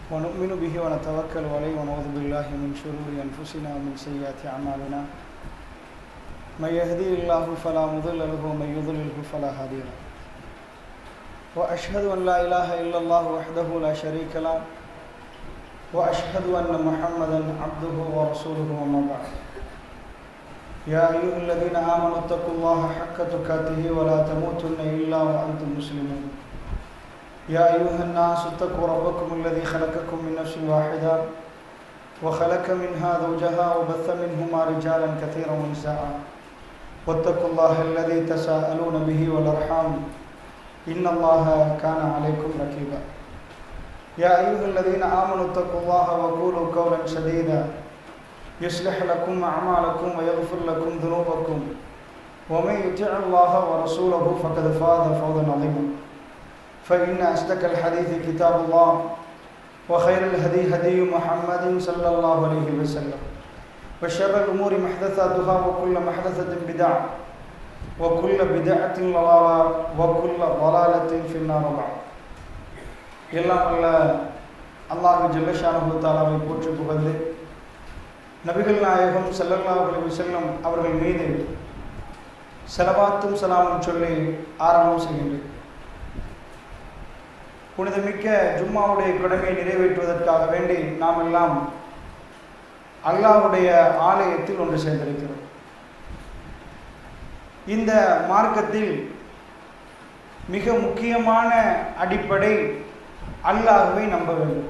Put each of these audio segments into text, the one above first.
ونؤمن به ونتوكل عليه ونعوذ بالله من شرور أنفسنا ومن سيئات أعمالنا من يهدي الله فلا مضل له ومن يضلله فلا هادي له وأشهد أن لا إله إلا الله وحده لا شريك له وأشهد أن محمدا عبده ورسوله وما بعد يا أيها الذين آمنوا اتقوا الله حق تقاته ولا تموتن إلا وأنتم مسلمون يا أيها الناس اتقوا ربكم الذي خلقكم من نفس واحدة وخلق منها زوجها وبث منهما رجالا كثيرا ونساء واتقوا الله الذي تساءلون به والأرحام إن الله كان عليكم رقيبا يا أيها الذين آمنوا اتقوا الله وقولوا قولا سديدا يصلح لكم أعمالكم ويغفر لكم ذنوبكم ومن يطع الله ورسوله فقد فاز فوزا عظيما فإن أصدق الحديث كتاب الله وخير الهدي هدي محمد صلى الله عليه وسلم وشر الأمور محدثاتها وكل محدثة بدعة وكل بدعة ضلالة وكل ضلالة في النار بعد எல்லாம் அல்ல அல்லாஹு ஜல்லஷானு தாலாவை போற்றி புகழ்ந்து நபிகள் நாயகம் செல்லல்லாஹ் அலைஹி செல்லம் அவர்கள் மீது செலவாத்தும் சலாமும் சொல்லி ஆரம்பம் செய்கின்றேன் புனிதமிக்க ஜும்மாவுடைய கடமையை நிறைவேற்றுவதற்காக வேண்டி நாம் எல்லாம் அல்லாஹுடைய ஆலயத்தில் ஒன்று சேர்ந்திருக்கிறோம் இந்த மார்க்கத்தில் மிக முக்கியமான அடிப்படை அல்லாஹுவை நம்ப வேண்டும்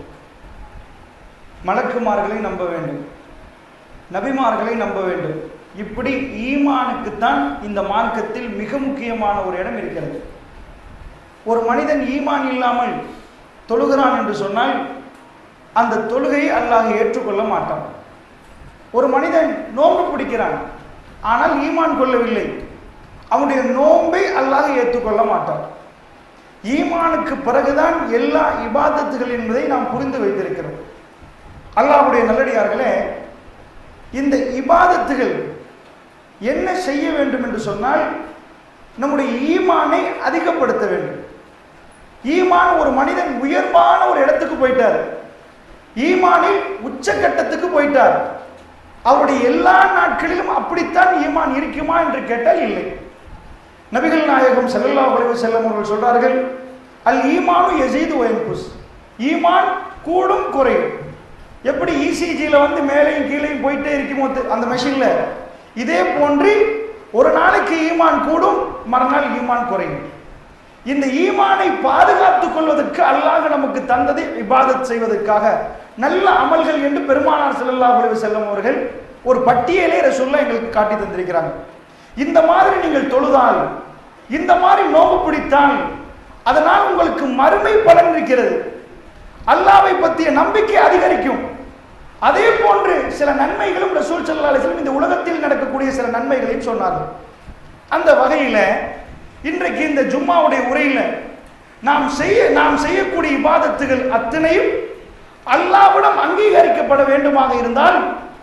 மலக்குமார்களை நம்ப வேண்டும் நபிமார்களை நம்ப வேண்டும் இப்படி ஈமானுக்குத்தான் இந்த மார்க்கத்தில் மிக முக்கியமான ஒரு இடம் இருக்கிறது ஒரு மனிதன் ஈமான் இல்லாமல் தொழுகிறான் என்று சொன்னால் அந்த தொழுகையை அல்லாஹ் ஏற்றுக்கொள்ள மாட்டான் ஒரு மனிதன் நோன்பு பிடிக்கிறான் ஆனால் ஈமான் கொள்ளவில்லை அவனுடைய நோன்பை அல்லாஹ் ஏற்றுக்கொள்ள மாட்டான் ஈமானுக்கு பிறகுதான் எல்லா இபாதத்துகள் என்பதை நாம் புரிந்து வைத்திருக்கிறோம் அல்லாஹுடைய நல்லடியார்களே இந்த இபாதத்துகள் என்ன செய்ய வேண்டும் என்று சொன்னால் நம்முடைய ஈமானை அதிகப்படுத்த வேண்டும் ஈமான் ஒரு மனிதன் உயர்வான ஒரு இடத்துக்கு போயிட்டார் ஈமானில் உச்சக்கட்டத்துக்கு போயிட்டார் அவருடைய எல்லா நாட்களிலும் அப்படித்தான் ஈமான் இருக்குமா என்று கேட்டால் இல்லை நபிகள் நாயகம் செல்லல்லா உலக செல்லம் அவர்கள் சொல்றார்கள் அல் ஈமானு எசீது ஒயன்புஸ் ஈமான் கூடும் குறையும் எப்படி இசிஜியில் வந்து மேலேயும் கீழேயும் போயிட்டே இருக்குமோ அந்த மெஷினில் இதே போன்று ஒரு நாளைக்கு ஈமான் கூடும் மறுநாள் ஈமான் குறையும் இந்த ஈமானை பாதுகாத்துக் கொள்வதற்கு அல்லாஹ் நமக்கு தந்ததை இபாதத் செய்வதற்காக நல்ல அமல்கள் என்று பெருமானார் செல்லல்லா உலக செல்லம் அவர்கள் ஒரு பட்டியலே ரசூல்லா எங்களுக்கு காட்டி தந்திருக்கிறாங்க இந்த மாதிரி நீங்கள் தொழுதால் இந்த மாதிரி நோம்பு பிடித்தால் அதனால் உங்களுக்கு மறுமை பலன் இருக்கிறது அல்லாவை பற்றிய நம்பிக்கை அதிகரிக்கும் அதே போன்று சில நன்மைகளும் ரசூல் சல்லா அலிஸ்லம் இந்த உலகத்தில் நடக்கக்கூடிய சில நன்மைகளையும் சொன்னார்கள் அந்த வகையில் இன்றைக்கு இந்த ஜும்மாவுடைய உரையில் நாம் செய்ய நாம் செய்யக்கூடிய இபாதத்துகள் அத்தனையும் அல்லாவிடம் அங்கீகரிக்கப்பட வேண்டுமாக இருந்தால்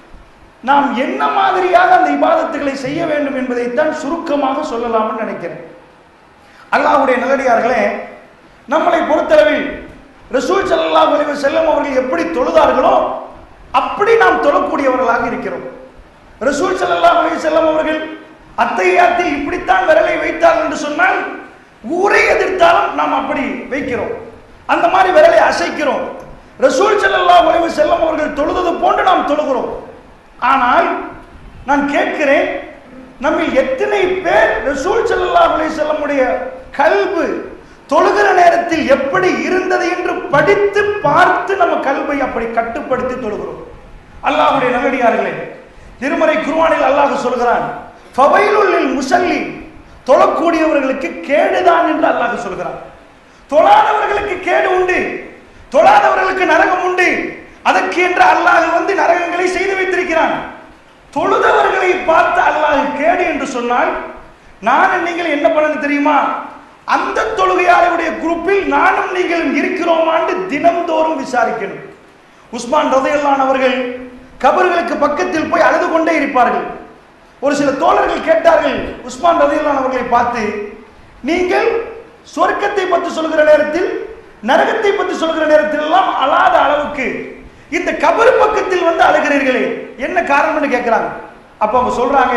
நாம் என்ன மாதிரியாக அந்த இபாதத்துகளை செய்ய வேண்டும் என்பதைத்தான் சுருக்கமாக சொல்லலாம்னு நினைக்கிறேன் அல்லாஹுடைய நல்லடியார்களே நம்மளை பொறுத்தளவில் ரசூல் சல்லா ஒலிவு செல்லம் அவர்கள் எப்படி தொழுதார்களோ அப்படி நாம் தொழக்கூடியவர்களாக இருக்கிறோம் ரசூல் சல்லா ஒலிவு செல்லம் அவர்கள் அத்தையாத்தில் இப்படித்தான் விரலை வைத்தார் என்று சொன்னால் ஊரை எதிர்த்தாலும் நாம் அப்படி வைக்கிறோம் அந்த மாதிரி விரலை அசைக்கிறோம் ரசூல் சல்லா ஒலிவு செல்லம் அவர்கள் தொழுதது போன்று நாம் தொழுகிறோம் ஆனால் நான் கேட்கிறேன் நம்ம எத்தனை பேர் ரசூல் சல்லா அலி செல்லமுடைய கல்பு தொழுகிற நேரத்தில் எப்படி இருந்தது என்று படித்து பார்த்து நம்ம கல்வை அப்படி கட்டுப்படுத்தி தொழுகிறோம் அல்லாஹுடைய நல்லடியார்களே திருமறை குருவானில் அல்லாஹ் சொல்கிறான் ஃபவைலுள்ளில் முசல்லி தொழக்கூடியவர்களுக்கு கேடுதான் என்று அல்லாஹ் சொல்கிறான் தொழாதவர்களுக்கு கேடு உண்டு தொழாதவர்களுக்கு நரகம் உண்டு அதற்கு என்று அல்லாஹ் வந்து நரகங்களை செய்து வைத்திருக்கிறான் தொழுதவர்களை பார்த்து அல்லாஹ் கேடு என்று சொன்னால் நான் நீங்கள் என்ன பண்ணணும் தெரியுமா அந்த தொழுகையாளருடைய குரூப்பில் நானும் நீங்களும் இருக்கிறோமான்னு தினம்தோறும் விசாரிக்கணும் உஸ்மான் ரதையல்லான் அவர்கள் கபர்களுக்கு பக்கத்தில் போய் அழுது கொண்டே இருப்பார்கள் ஒரு சில தோழர்கள் கேட்டார்கள் உஸ்மான் ரதையல்லான் அவர்களை பார்த்து நீங்கள் சொர்க்கத்தை பற்றி சொல்கிற நேரத்தில் நரகத்தை பற்றி சொல்கிற நேரத்தில் எல்லாம் அழாத அளவுக்கு அளவுக்கு இந்த கபரு பக்கத்தில் வந்து அழுகிறீர்களே என்ன காரணம்னு கேட்கிறாங்க அப்ப அவங்க சொல்றாங்க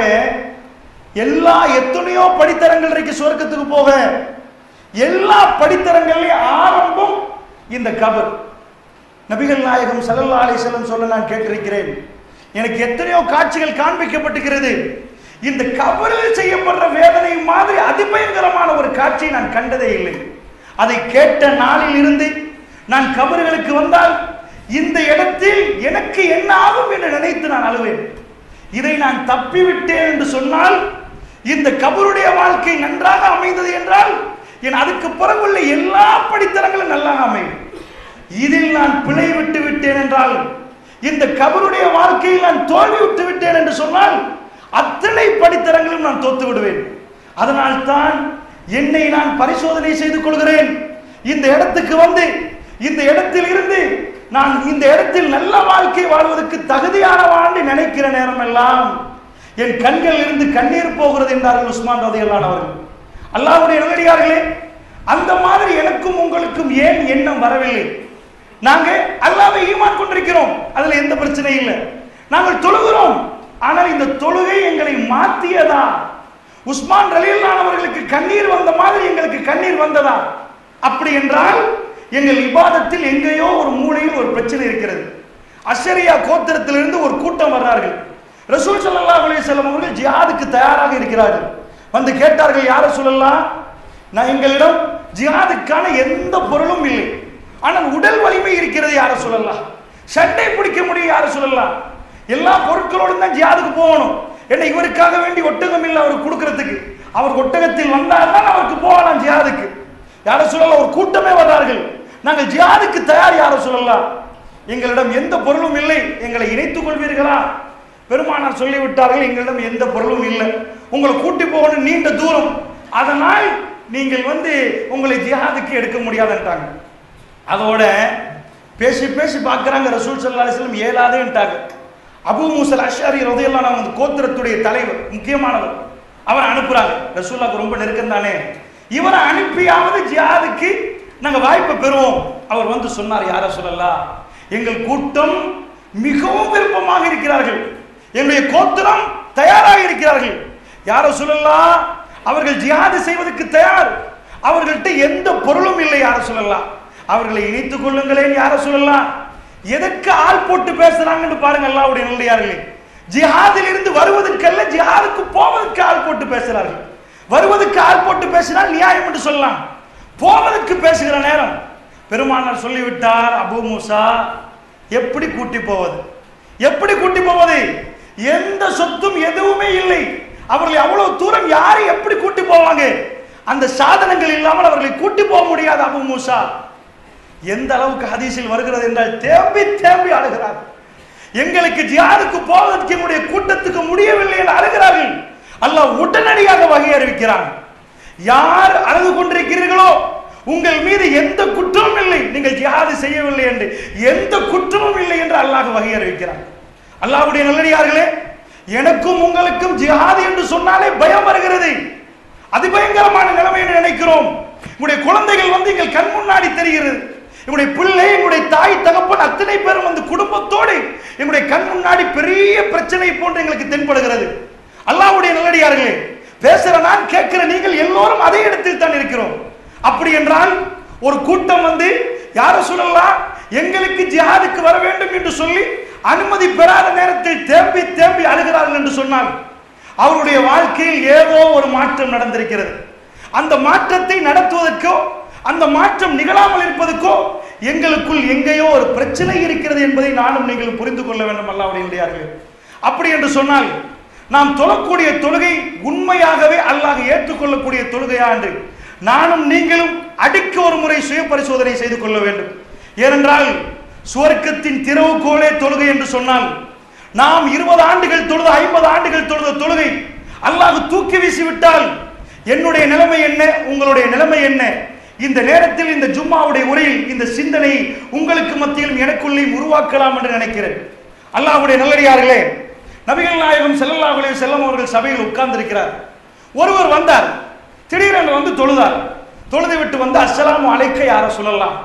எல்லா எத்தனையோ படித்தரங்கள் இருக்கு சுவர்க்கத்துக்கு போக எல்லா படித்தரங்களையும் ஆரம்பம் இந்த கபர் நபிகள் நாயகம் ஸல்லல்லாஹு அலைஹி வஸல்லம் சொல்ல நான் கேட்டிருக்கிறேன் எனக்கு எத்தனையோ காட்சிகள் காண்பிக்கப்பட்டிருக்கிறது இந்த கபரில் செய்யப்படுற வேதனை மாதிரி அதிபயங்கரமான ஒரு காட்சியை நான் கண்டதே இல்லை அதை கேட்ட நாளில் இருந்து நான் கபர்களுக்கு வந்தால் இந்த இடத்தில் எனக்கு என்ன ஆகும் என்று நினைத்து நான் அழுவேன் இதை நான் தப்பிவிட்டேன் என்று சொன்னால் இந்த கபருடைய வாழ்க்கை நன்றாக அமைந்தது என்றால் என் அதுக்கு பிறகுள்ள எல்லா படித்தரங்களும் நல்லாக அமையும் இதில் நான் பிழை விட்டு விட்டேன் என்றால் இந்த கபருடைய வாழ்க்கையில் நான் தோல்வி விட்டு விட்டேன் என்று சொன்னால் அத்தனை படித்தரங்களும் நான் தோத்து விடுவேன் அதனால் தான் என்னை நான் பரிசோதனை செய்து கொள்கிறேன் இந்த இடத்துக்கு வந்து இந்த இடத்தில் இருந்து நான் இந்த இடத்தில் நல்ல வாழ்க்கை வாழ்வதற்கு தகுதியானவான்னு நினைக்கிற நேரம் எல்லாம் என் கண்கள் இருந்து கண்ணீர் போகிறது என்றார்கள் உஸ்மான் ரதையல்லான் அவர்கள் அல்லாஹ்வுடைய நல்லடியார்களே அந்த மாதிரி எனக்கும் உங்களுக்கும் ஏன் எண்ணம் வரவில்லை நாங்க அல்லாவை ஈமான் கொண்டிருக்கிறோம் அதுல எந்த பிரச்சனையும் இல்லை நாங்கள் தொழுகிறோம் ஆனால் இந்த தொழுகை எங்களை மாத்தியதா உஸ்மான் ரலியல்லான் அவர்களுக்கு கண்ணீர் வந்த மாதிரி எங்களுக்கு கண்ணீர் வந்ததா அப்படி என்றால் எங்கள் இபாதத்தில் எங்கேயோ ஒரு மூலையில் ஒரு பிரச்சனை இருக்கிறது அஷரியா கோத்திரத்திலிருந்து ஒரு கூட்டம் வர்றார்கள் ரசூல் ஸல்லல்லாஹு அலைஹி வஸல்லம் அவர்கள் ஜிஹாதுக்கு தயாராக இருக்கிறார்கள் வந்து கேட்டார்கள் யார சொல்லலாம் நான் எங்களிடம் ஜிஹாதுக்கான எந்த பொருளும் இல்லை ஆனால் உடல் வலிமை இருக்கிறது யார சொல்லலாம் சண்டை பிடிக்க முடியும் யார சொல்லலாம் எல்லா பொருட்களோடும் தான் ஜிஹாதுக்கு போகணும் என்ன இவருக்காக வேண்டி ஒட்டகம் இல்லை அவருக்கு கொடுக்கறதுக்கு அவர் ஒட்டகத்தில் வந்தால் தான் அவருக்கு போகலாம் ஜிஹாதுக்கு யார சொல்லலாம் ஒரு கூட்டமே வர்றார்கள் நாங்கள் ஜிஹாதுக்கு தயார் யார சொல்லலாம் எங்களிடம் எந்த பொருளும் இல்லை எங்களை இணைத்துக் கொள்வீர்களா பெருமானார் சொல்லிவிட்டார்கள் எங்களிடம் எந்த பொருளும் இல்லை உங்களை கூட்டி போகணும் நீண்ட தூரம் அதனால் நீங்கள் வந்து உங்களை ஜிஹாதுக்கு எடுக்க முடியாதுன்ட்டாங்க அதோட பேசி பேசி பார்க்குறாங்க ரசூல் சல்லா அலிஸ்லம் ஏழாதுன்ட்டாங்க அபு மூசல் அஷாரி ரதையெல்லாம் அந்த கோத்திரத்துடைய தலைவர் முக்கியமானவர் அவரை அனுப்புறாங்க ரசூல்லாக்கு ரொம்ப நெருக்கம் தானே இவரை அனுப்பியாவது ஜிஹாதுக்கு நாங்கள் வாய்ப்பை பெறுவோம் அவர் வந்து சொன்னார் யார சொல்லலாம் எங்கள் கூட்டம் மிகவும் விருப்பமாக இருக்கிறார்கள் என்னுடைய கோத்திரம் தயாராக இருக்கிறார்கள் யார சொல்லலாம் அவர்கள் ஜிஹாது செய்வதற்கு தயார் அவர்கள்ட்ட எந்த பொருளும் இல்லை யார சொல்லலாம் அவர்களை இணைத்துக் கொள்ளுங்களேன் யார சொல்லலாம் எதற்கு ஆள் போட்டு பேசுறாங்கன்னு பாருங்க அல்லாவுடைய நல்லடியார்களே ஜிஹாதில் இருந்து வருவதற்கல்ல ஜிஹாதுக்கு போவதற்கு ஆள் போட்டு பேசுறார்கள் வருவதற்கு ஆள் போட்டு பேசினால் நியாயம் என்று சொல்லலாம் போவதற்கு பேசுகிற நேரம் பெருமானார் சொல்லிவிட்டார் அபு மூசா எப்படி கூட்டி போவது எப்படி கூட்டி போவது எந்த சொத்தும் எதுவுமே இல்லை அவர்களை அவ்வளவு தூரம் யாரை எப்படி கூட்டி போவாங்க அந்த சாதனங்கள் இல்லாமல் அவர்களை கூட்டி போக முடியாது அபு மூசா எந்த அளவுக்கு ஹதீஸில் வருகிறது என்றால் தேம்பி தேம்பி அழுகிறார் எங்களுக்கு ஜியாதுக்கு போவதற்கு எங்களுடைய கூட்டத்துக்கு முடியவில்லை என்று அழுகிறார்கள் அல்லாஹ் உடனடியாக வகை அறிவிக்கிறான் யார் அழுது கொண்டிருக்கிறீர்களோ உங்கள் மீது எந்த குற்றமும் இல்லை நீங்கள் ஜிஹாது செய்யவில்லை என்று எந்த குற்றமும் இல்லை என்று அல்லாஹ் வகை அறிவிக்கிறான் அல்லாஹ்வுடைய நல்லடியார்களே எனக்கும் உங்களுக்கும் ஜிஹாது என்று சொன்னாலே பயம் வருகிறது அதிபயங்கரமான நிலைமை என்று நினைக்கிறோம் உங்களுடைய குழந்தைகள் வந்து எங்கள் கண் முன்னாடி தெரிகிறது எங்களுடைய பிள்ளை எங்களுடைய தாய் தகப்பன் அத்தனை பேரும் வந்து குடும்பத்தோடு எங்களுடைய கண் முன்னாடி பெரிய பிரச்சனை போன்று எங்களுக்கு தென்படுகிறது அல்லாஹ்வுடைய நல்லடியார்களே பேசுற நான் கேட்கிற நீங்கள் எல்லோரும் அதே இடத்தில் தான் இருக்கிறோம் அப்படி என்றால் ஒரு கூட்டம் வந்து யார சொல்லலாம் எங்களுக்கு ஜிஹாதுக்கு வர வேண்டும் என்று சொல்லி அனுமதி பெறாத நேரத்தில் தேம்பி தேம்பி அழுகிறார்கள் என்று சொன்னால் அவருடைய வாழ்க்கையில் ஏதோ ஒரு மாற்றம் நடந்திருக்கிறது அந்த மாற்றத்தை நடத்துவதற்கோ அந்த மாற்றம் நிகழாமல் இருப்பதற்கோ எங்களுக்குள் எங்கேயோ ஒரு பிரச்சனை இருக்கிறது என்பதை நானும் நீங்கள் புரிந்து கொள்ள வேண்டும் அல்லாவுடைய அப்படி என்று சொன்னால் நாம் தொழக்கூடிய தொழுகை உண்மையாகவே அல்லாஹ் ஏற்றுக்கொள்ளக்கூடிய தொழுகையா என்று நானும் நீங்களும் அடிக்க ஒரு முறை சுய பரிசோதனை செய்து கொள்ள வேண்டும் ஏனென்றால் சுவர்க்கத்தின் திறவுகோலே தொழுகை என்று சொன்னால் நாம் இருபது ஆண்டுகள் தொழுத ஐம்பது ஆண்டுகள் தொழுத தொழுகை அல்லாஹ் தூக்கி வீசி விட்டால் என்னுடைய நிலைமை என்ன உங்களுடைய நிலைமை என்ன இந்த நேரத்தில் இந்த ஜும்மாவுடைய உரையில் இந்த சிந்தனை உங்களுக்கு மத்தியிலும் எனக்குள்ளேயும் உருவாக்கலாம் என்று நினைக்கிறேன் அல்லாஹ்வுடைய நல்லடியார்களே நபிகள் நாயகம் ஸல்லல்லாஹு அலைஹி செல்லம் அவர்கள் சபையில் உட்கார்ந்திருக்கிறார் ஒருவர் வந்தார் திடீரென்று வந்து தொழுதார் தொழுது விட்டு வந்து அஸ்ஸலாமு அலைக்க யார சொல்லலாம்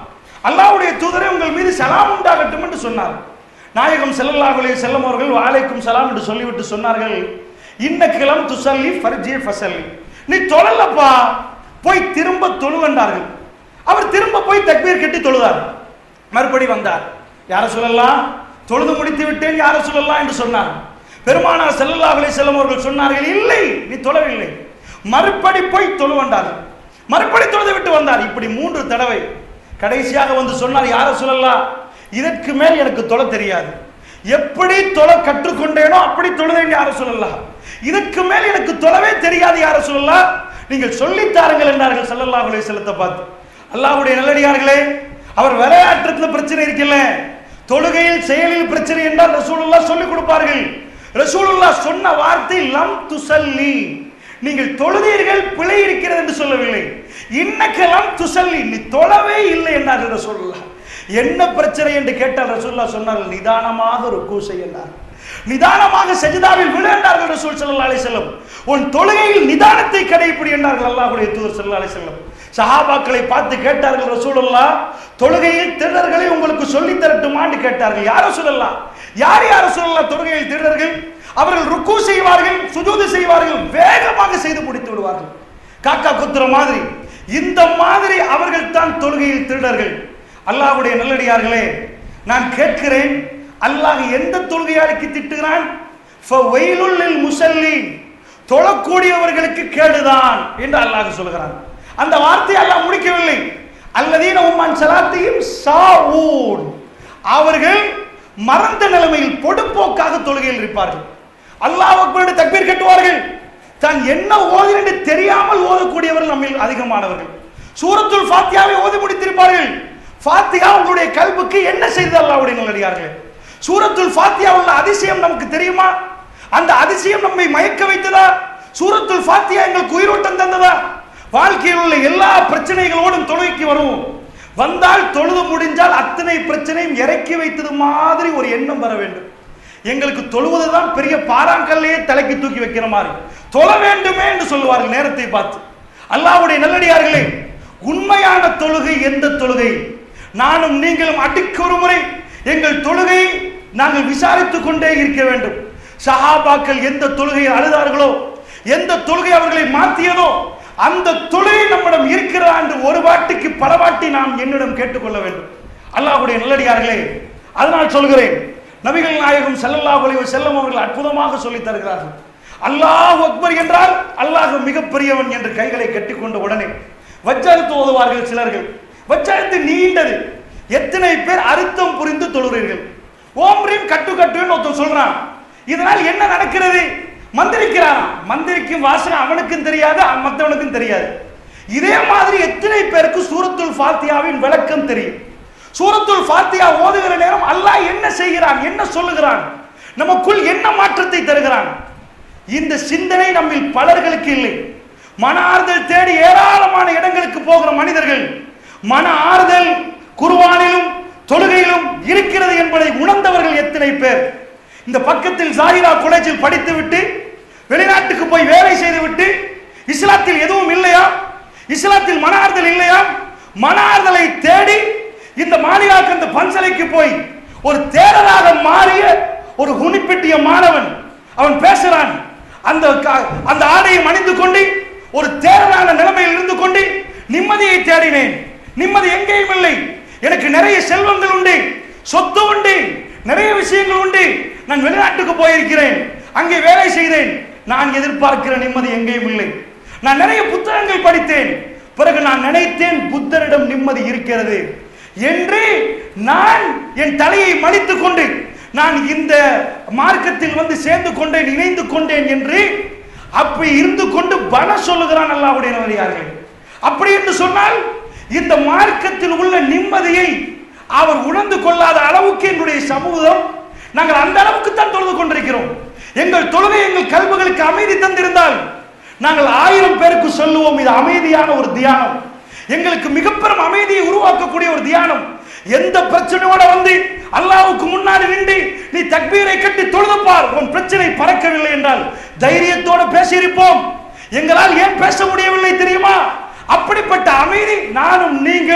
அல்லாஹ்வுடைய தூதரே உங்கள் மீது சலாம் உண்டாகட்டும் என்று சொன்னார் நாயகம் ஸல்லல்லாஹு அலைஹி வஸல்லம் அவர்கள் வாலைக்கும் சலாம் என்று சொல்லிவிட்டு சொன்னார்கள் இன்னக்கிலம் துசல்லி ஃபர்ஜி ஃபசல்லி நீ தொழலப்பா போய் திரும்ப தொழுவென்றார்கள் அவர் திரும்ப போய் தக்பீர் கட்டி தொழுதார் மறுபடி வந்தார் யார சொல்லலாம் தொழுது முடித்து விட்டேன் யார சொல்லலாம் என்று சொன்னார் பெருமானார் ஸல்லல்லாஹு அலைஹி வஸல்லம் அவர்கள் சொன்னார்கள் இல்லை நீ தொழவில்லை மறுபடி போய் தொழுவென்றார்கள் மறுபடி தொழுது விட்டு வந்தார் இப்படி மூன்று தடவை கடைசியாக வந்து சொன்னார் யார சொல்லலாம் இதற்கு மேல் எனக்கு தொழ தெரியாது எப்படி தொழ கற்றுக்கொண்டேனோ அப்படி தொழுதேன் யார சொல்லலாம் இதற்கு மேல் எனக்கு தொழவே தெரியாது யார சொல்லலாம் நீங்கள் சொல்லித் தாருங்கள் என்றார்கள் ஸல்லல்லாஹு அலைஹி வஸல்லத்தை பார்த்து அல்லாஹ்வுடைய நல்லடியார்களே அவர் விளையாட்டுல பிரச்சனை இருக்குல்ல தொழுகையில் செயலில் பிரச்சனை என்றால் ரசூலுல்லாஹ் சொல்லிக் கொடுப்பார்கள் ரசூலுல்லாஹ் சொன்ன வார்த்தை லம் துசல்லி நீங்கள் தொழுதீர்கள் பிழை இருக்கிறது என்று சொல்லவில்லை இன்னக்கெல்லாம் துசல்லி நீ தொழவே இல்லை என்றார்கள் ரசூலுல்லாஹ் என்ன பிரச்சனை என்று கேட்டால் ரசூலுல்லாஹ் சொன்னார்கள் நிதானமாக ருக்கு செய்யலாம் நிதானமாக சஜிதாவில் விழு என்றார்கள் ரசூல் ஸல்லல்லாஹு அலைஹி வஸல்லம் உன் தொழுகையில் நிதானத்தை கடைபிடி என்றார்கள் அல்லாஹ்வுடைய தூதர் ஸல்லல்லாஹு அலைஹி வஸல்லம் சஹாபாக்களை பார்த்து கேட்டார்கள் ரசூலுல்லாஹ் தொழுகையில் திருடர்களை உங்களுக்கு சொல்லித் தரட்டுமான்னு கேட்டார்கள் யார சொல்லலாம் யார் யார சொல்லலாம் தொழுகையில் திருடர்கள் அவர்கள் ருக்கு செய்வார்கள் சுஜூது செய்வார்கள் வேகமாக செய்து முடித்து விடுவார்கள் காக்கா குத்துற மாதிரி இந்த மாதிரி அவர்கள் தான் தொழுகையில் திருடர்கள் அல்லாஹ்வுடைய நல்லடியார்களே நான் கேட்கிறேன் அல்லாஹ் எந்த தொழுகையாளிக்கு திட்டுகிறான் ஃபவைலுல் லில் முஸல்லீன் தொழக்கூடியவர்களுக்கு கேடுதான் என்று அல்லாஹ் சொல்கிறான் அந்த வார்த்தையை அல்லாஹ் முடிக்கவில்லை அல்லதீன உம்மான் சலாத்தையும் சாவூன் அவர்கள் மறந்த நிலைமையில் பொடுப்போக்காக தொழுகையில் இருப்பார்கள் அல்லாஹ் அக்பர் தக்பீர் கட்டுவார்கள் தான் என்ன ஓதும் என்று தெரியாமல் ஓதக்கூடியவர்கள் நம்மில் அதிகமானவர்கள் சூரத்துல் ஃபாத்தியாவை ஓதி முடித்திருப்பார்கள் ஃபாத்தியா உங்களுடைய கல்புக்கு என்ன செய்தது அல்லாஹ்வுடைய நல்லடியார்களே சூரத்துல் ஃபாத்தியா உள்ள அதிசயம் நமக்கு தெரியுமா அந்த அதிசயம் நம்மை மயக்க வைத்ததா சூரத்துல் ஃபாத்தியா எங்களுக்கு உயிரோட்டம் தந்ததா வாழ்க்கையில் உள்ள எல்லா பிரச்சனைகளோடும் தொழுகைக்கு வருவோம் வந்தால் தொழுது முடிஞ்சால் அத்தனை பிரச்சனையும் இறக்கி வைத்தது மாதிரி ஒரு எண்ணம் வர வேண்டும் எங்களுக்கு தொழுவதுதான் பெரிய பாறாங்கல்லையே தலைக்கு தூக்கி வைக்கிற மாதிரி தொழ வேண்டுமே என்று சொல்லுவார்கள் நேரத்தை பார்த்து அல்லாஹ்வுடைய நல்லடியார்களே உண்மையான தொழுகை எந்த தொழுகை நானும் நீங்களும் அடிக்கு ஒரு முறை எங்கள் தொழுகையை நாங்கள் விசாரித்துக் கொண்டே இருக்க வேண்டும் சஹாபாக்கள் எந்த தொழுகையில் அழுதார்களோ எந்த தொழுகை அவர்களை மாற்றியதோ அந்த தொழுகை நம்மிடம் இருக்கிறதா என்று ஒரு வாட்டிக்கு பல வாட்டி நாம் என்னிடம் கேட்டுக்கொள்ள வேண்டும் அல்லாஹ்வுடைய நல்லடியார்களே அதனால் சொல்கிறேன் நபிகள் நாயகம் ஸல்லல்லாஹு அலைஹி வஸல்லம் அவர்கள் அற்புதமாக சொல்லித் தருகிறார்கள் அல்லாஹ் அக்பர் என்றால் அல்லாஹ் மிகப்பெரியவன் என்று கைகளை கட்டிக்கொண்ட உடனே வஜ்ஜாரத்து ஓதுவார்கள் சிலர்கள் வஜ்ஜாரத்து நீண்டது எத்தனை பேர் அர்த்தம் புரிந்து தொழுகிறீர்கள் ஓம்ரீம் கட்டு கட்டுன்னு ஒருத்தன் சொல்றான் இதனால் என்ன நடக்கிறது மந்திரிக்கிறான் மந்திரிக்கும் வாசனை அவனுக்கும் தெரியாது மற்றவனுக்கும் தெரியாது இதே மாதிரி எத்தனை பேருக்கு சூரத்துல் ஃபாத்தியாவின் விளக்கம் தெரியும் சூரத்துல் ஃபாத்தியா ஓதுகிற நேரம் அல்லாஹ் என்ன செய்கிறான் என்ன சொல்லுகிறான் நமக்குள் என்ன மாற்றத்தை தருகிறான் இந்த சிந்தனை நம்மில் பலர்களுக்கு இல்லை மன ஆறுதல் தேடி ஏராளமான இடங்களுக்கு போகிற மனிதர்கள் மன ஆறுதல் குர்ஆனிலும் தொழுகையிலும் இருக்கிறது என்பதை உணர்ந்தவர்கள் எத்தனை பேர் இந்த பக்கத்தில் ஜாகிரா காலேஜில் படித்துவிட்டு வெளிநாட்டுக்கு போய் வேலை செய்துவிட்டு இஸ்லாத்தில் எதுவும் இல்லையா இஸ்லாத்தில் மன ஆறுதல் இல்லையா மன ஆறுதலை தேடி இந்த மாநிலாக்கு அந்த பன்சலைக்கு போய் ஒரு தேரராக மாறிய ஒரு குனிப்பிட்டிய மாணவன் அவன் பேசுறான் அந்த க- அந்த ஆடையை அணிந்து கொண்டு ஒரு தேரரான நிலைமையில் இருந்து கொண்டு நிம்மதியை தேடினேன் நிம்மதி எங்கேயும் இல்லை எனக்கு நிறைய செல்வங்கள் உண்டு சொத்து உண்டு நிறைய விஷயங்கள் உண்டு நான் வெளிநாட்டுக்கு போயிருக்கிறேன் அங்கே வேலை செய்தேன் நான் எதிர்பார்க்கிற நிம்மதி எங்கேயும் இல்லை நான் நிறைய புத்தகங்கள் படித்தேன் பிறகு நான் நினைத்தேன் புத்தரிடம் நிம்மதி இருக்கிறது என்று நான் என் தலையை மடித்துக் கொண்டு நான் இந்த மார்க்கத்தில் வந்து சேர்ந்து கொண்டேன் இணைந்து கொண்டேன் என்று அப்படி இருந்து கொண்டு பல சொல்லுகிறான் அல்லாஹ்வுடைய நல்லடியார்களே அப்படி என்று சொன்னால் இந்த மார்க்கத்தில் உள்ள நிம்மதியை அவர் உணர்ந்து கொள்ளாத அளவுக்கு எங்களுடைய சமூகம் நாங்கள் அந்த அளவுக்கு தான் தொழுது கொண்டிருக்கிறோம் எங்கள் தொழுகை எங்கள் கல்விகளுக்கு அமைதி தந்திருந்தால் நாங்கள் ஆயிரம் பேருக்கு சொல்லுவோம் இது அமைதியான ஒரு தியானம் எங்களுக்கு மிக பெரும் அமைதியை உருவாக்கக்கூடிய ஒரு தியானம் எந்த பிரச்சனையோட வந்து அல்லாஹ்வுக்கு முன்னாடி நின்று நீ தக்பீரை கட்டி தொழுது பார் உன் பிரச்சனை பறக்கவில்லை என்றால் தைரியத்தோட பேசியிருப்போம் எங்களால் ஏன் பேச முடியவில்லை தெரியுமா அப்படிப்பட்ட அமைதி நானும் நீங்களும்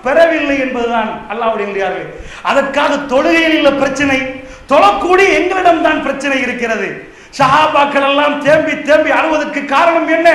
பெறவில்லை என்பதுதான் அல்லாஹ்வுடைய நல்லடியார்களே அதற்காக தொழுகையில் உள்ள பிரச்சனை தொழக்கூடிய எங்களிடம் தான் பிரச்சனை இருக்கிறது சஹாபாக்கள் எல்லாம் தேம்பி தேம்பி அழுவதற்கு காரணம் என்ன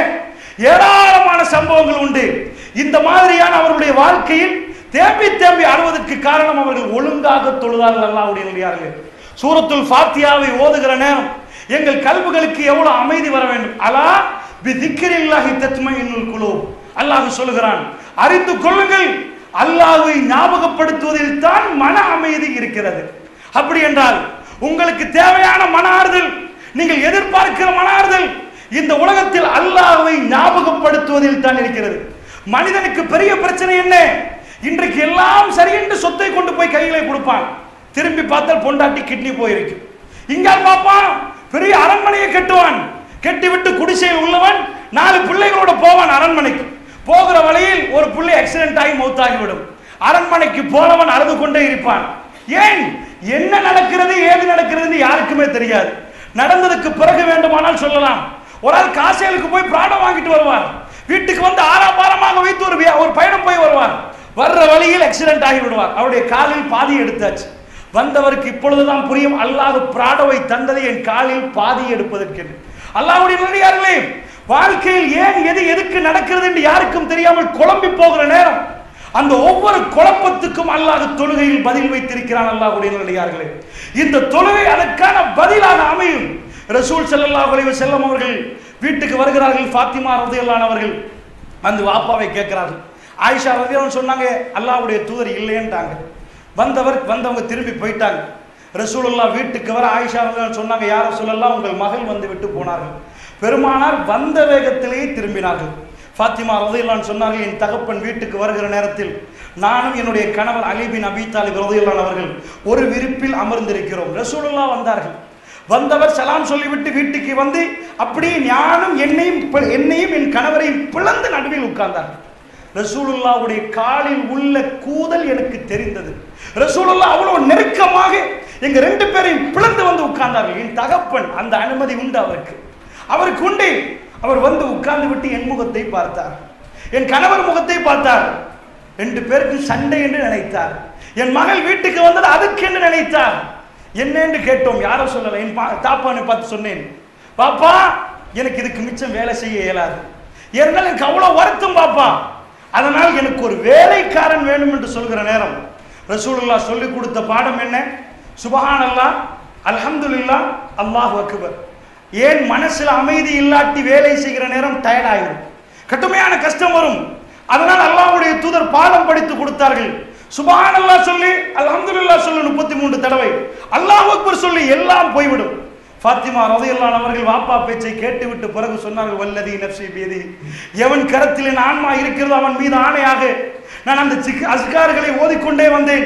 ஏராளமான சம்பவங்கள் உண்டு இந்த மாதிரியான அவருடைய வாழ்க்கையில் தேம்பி தேம்பி அழுவதற்கு காரணம் அவர்கள் ஒழுங்காக தொழுதார்கள் அல்லாஹ்வுடைய நல்லடியார்களே சூரத்துல் ஃபாத்தியாவை ஓதுகிற நேரம் எங்கள் கல்புகளுக்கு எவ்வளவு அமைதி வர வேண்டும் அலா பி திக்ரில்லாஹி தத்மையினுல் குலூப் அல்லாஹ் சொல்லுகிறான் அறிந்து கொள்ளுங்கள் அல்லாஹ்வை ஞாபகப்படுத்துவதில் தான் மன அமைதி இருக்கிறது அப்படி என்றால் உங்களுக்கு தேவையான மன ஆறுதல் நீங்கள் எதிர்பார்க்கிற மன ஆறுதல் இந்த உலகத்தில் அல்லாஹ்வை ஞாபகப்படுத்துவதில் தான் இருக்கிறது மனிதனுக்கு பெரிய பிரச்சனை என்ன இன்றைக்கு எல்லாம் சரி என்று சொத்தை கொண்டு போய் கையிலே கொடுப்பான் திரும்பி பார்த்தால் பொண்டாட்டி கிட்னி போயிருக்கு இங்கால் பார்ப்பான் பெரிய அரண்மனையை கட்டுவான் கட்டிவிட்டு குடிசையில் உள்ளவன் நாலு பிள்ளைகளோட போவான் அரண்மனைக்கு போகிற வழியில் ஒரு பிள்ளை ஆக்சிடென்ட் ஆகி மௌத்தாகிவிடும் அரண்மனைக்கு போனவன் அழுது கொண்டே இருப்பான் ஏன் என்ன நடக்கிறது ஏது நடக்கிறதுன்னு யாருக்குமே தெரியாது நடந்ததுக்கு பிறகு வேண்டுமானால் சொல்லலாம் ஒரு ஆள் காசேலுக்கு போய் பிராடம் வாங்கிட்டு வருவார் வீட்டுக்கு வந்து ஆறாபாரமாக வைத்து ஒரு வியா- ஒரு பயணம் போய் வருவார் வர்ற வழியில் ஆக்சிடென்ட் ஆகி விடுவார் அவருடைய காலில் பாதி எடுத்தாச்சு வந்தவருக்கு இப்பொழுதுதான் புரியும் அல்லாஹ் பிராடவை தந்ததை என் காலில் பாதி எடுப்பதற்கு அல்லாஹ்வுடைய நல்லடியார்களே வாழ்க்கையில் ஏன் எது எதுக்கு நடக்கிறது என்று யாருக்கும் தெரியாமல் குழம்பி போகிற நேரம் அந்த ஒவ்வொரு குழப்பத்துக்கும் அல்லாஹ் தொழுகையில் பதில் வைத்திருக்கிறான் அல்லாஹ்வுடைய நல்லடியார்களே இந்த தொழுகை அதற்கான பதிலாக அமையும் ரசூல் ஸல்லல்லாஹு அலைஹி வஸல்லம் அவர்கள் வீட்டுக்கு வருகிறார்கள் ஃபாத்திமா ரலியல்லாஹு அவர்கள் வந்து வாப்பாவை கேட்கிறார்கள் ஆயிஷா ரலியல்லாஹு சொன்னாங்க அல்லாஹ்வுடைய தூதர் இல்லைன்றாங்க வந்தவர் வந்தவங்க திரும்பி போயிட்டாங்க ரசூலுல்லாஹ் வீட்டுக்கு வர ஆயிஷா ரலியல்லாஹு சொன்னாங்க யார சொல்லலாம் உங்கள் மகள் வந்து விட்டு போனார்கள் பெருமானார் வந்த வேகத்திலேயே திரும்பினார்கள் ஃபாத்திமா ரலியல்லாஹு சொன்னார்கள் என் தகப்பன் வீட்டுக்கு வருகிற நேரத்தில் நானும் என்னுடைய கணவர் அலி பின் அபி தாலிப் ரலியல்லாஹு அவர்கள் ஒரு விரிப்பில் அமர்ந்திருக்கிறோம் ரசூலுல்லாஹ் வந்தார்கள் வந்தவர் சலாம் சொல்லிவிட்டு வீட்டுக்கு வந்து அப்படியே ஞானம் என்னையும் பி- என்னையும் என் கணவரையும் பிளந்து நடுவில் உட்கார்ந்தார்கள் ரசூலுல்லாவுடைய காலில் உள்ள கூதல் எனக்கு தெரிந்தது ரசூலுல்லா அவ்வளவு நெருக்கமாக எங்க ரெண்டு பேரையும் பிளந்து வந்து உட்கார்ந்தார்கள் என் தகப்பன் அந்த அனுமதி உண்டு அவருக்கு அவருக்கு உண்டு அவர் வந்து உட்கார்ந்து விட்டு என் முகத்தை பார்த்தார் என் கணவர் முகத்தை பார்த்தார் ரெண்டு பேருக்கு சண்டை என்று நினைத்தார் என் மகள் வீட்டுக்கு வந்தது அதுக்கு என்று நினைத்தார் என்ன என்று கேட்டோம் யாரும் சொல்லல என் பா- தாப்பானை பார்த்து சொன்னேன் பாப்பா எனக்கு இதுக்கு மிச்சம் வேலை செய்ய இயலாது ஏனென்றால் எனக்கு அவ்வளவு வருத்தம் பாப்பா அதனால் எனக்கு ஒரு வேலைக்காரன் வேணும் என்று சொல்கிற நேரம் ரசூலுல்லாஹ் சொல்லி கொடுத்த பாடம் என்ன சுபஹானல்லாஹ் அல்ஹம்துலில்லாஹ் அல்லாஹ் அக்பர் ஏன் மனசுல அமைதி இல்லாட்டி வேலை செய்கிற நேரம் டயர்ட் ஆயிடும் கடுமையான கஷ்டம் வரும் அதனால் அல்லாஹ்வுடைய தூதர் பாடம் படித்து கொடுத்தார்கள் சுபஹானல்லாஹ் சொல்லி அல்ஹம்துலில்லாஹ் சொல்லி முப்பத்தி மூன்று தடவை அல்லாஹ் அக்பர் சொல்லி எல்லாம் போய்விடும் ஃபாத்திமா ரதையல்லான் அவர்கள் வாப்பா பேச்சை கேட்டுவிட்டு பிறகு சொன்னார்கள் வல்லதி நப்சி பீதி எவன் கரத்தில் என் ஆன்மா இருக்கிறதோ அவன் மீது ஆணையாக நான் அந்த சிக் அஸ்கார்களை ஓதிக்கொண்டே வந்தேன்